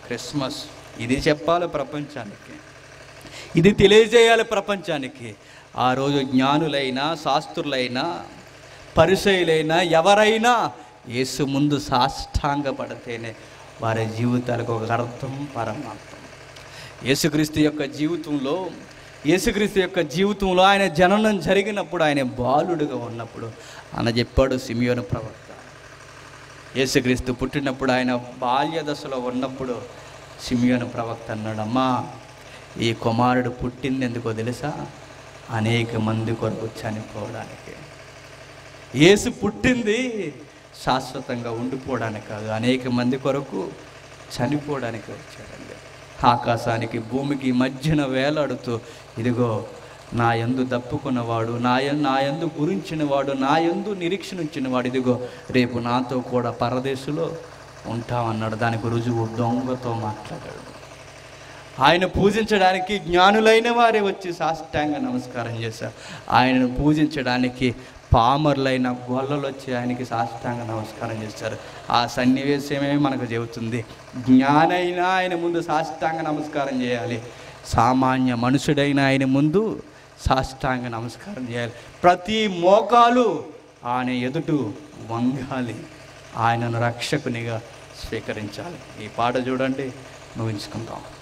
క్రిస్మస్ ఇది చెప్పాలి ప్రపంచానికి ఇది తెలియజేయాలి ప్రపంచానికి ఆ రోజు జ్ఞానులైనా శాస్త్రులైనా పరిచయులైనా ఎవరైనా యేసు ముందు సాష్టాంగపడితేనే వారి జీవితాలకు ఒక అర్థం పరమార్థం యేసుక్రీస్తు యొక్క జీవితంలో యేసుక్రీస్తు యొక్క జీవితంలో ఆయన జననం జరిగినప్పుడు ఆయన బాలుడుగా ఉన్నప్పుడు ఆయన చెప్పాడు సిమియోను ప్రవక్త యేసుక్రీస్తు పుట్టినప్పుడు ఆయన బాల్య దశలో ఉన్నప్పుడు సిమియోను ప్రవక్త అన్నాడు అమ్మా ఈ కుమారుడు పుట్టింది ఎందుకో తెలుసా అనేక మంది కొరకు చనిపోవడానికి యేసు పుట్టింది శాశ్వతంగా ఉండిపోవడానికి కాదు అనేక మంది కొరకు చనిపోవడానికి వచ్చాడండి ఆకాశానికి భూమికి మధ్యన వేలాడుతూ ఇదిగో నా యందు దప్పుకున్నవాడు నా యం- నా యందు గురించినవాడు నా యందు నిరీక్షణ ఉంచినవాడు ఇదిగో రేపు నాతో కూడా పరదేశంలో ఉంటామన్నాడు దానికి రుజువు దొంగతో మాట్లాడాడు ఆయన పూజించడానికి జ్ఞానులైన వారే వచ్చి సాష్టాంగ నమస్కారం చేశారు ఆయనను పూజించడానికి పామరులైన గొల్లలు వచ్చి ఆయనకి సాష్టాంగ నమస్కారం చేశారు ఆ సన్నివేశమే మనకు చెబుతుంది జ్ఞానైన ఆయన ముందు సాష్టాంగ నమస్కారం చేయాలి సామాన్య మనుషుడైన ఆయన ముందు సాష్టాంగ నమస్కారం చేయాలి ప్రతి మోకాలు ఆయన ఎదుట వంగాలి ఆయనను రక్షకునిగా స్వీకరించాలి ఈ పాట చూడండి ముగించుకుందాం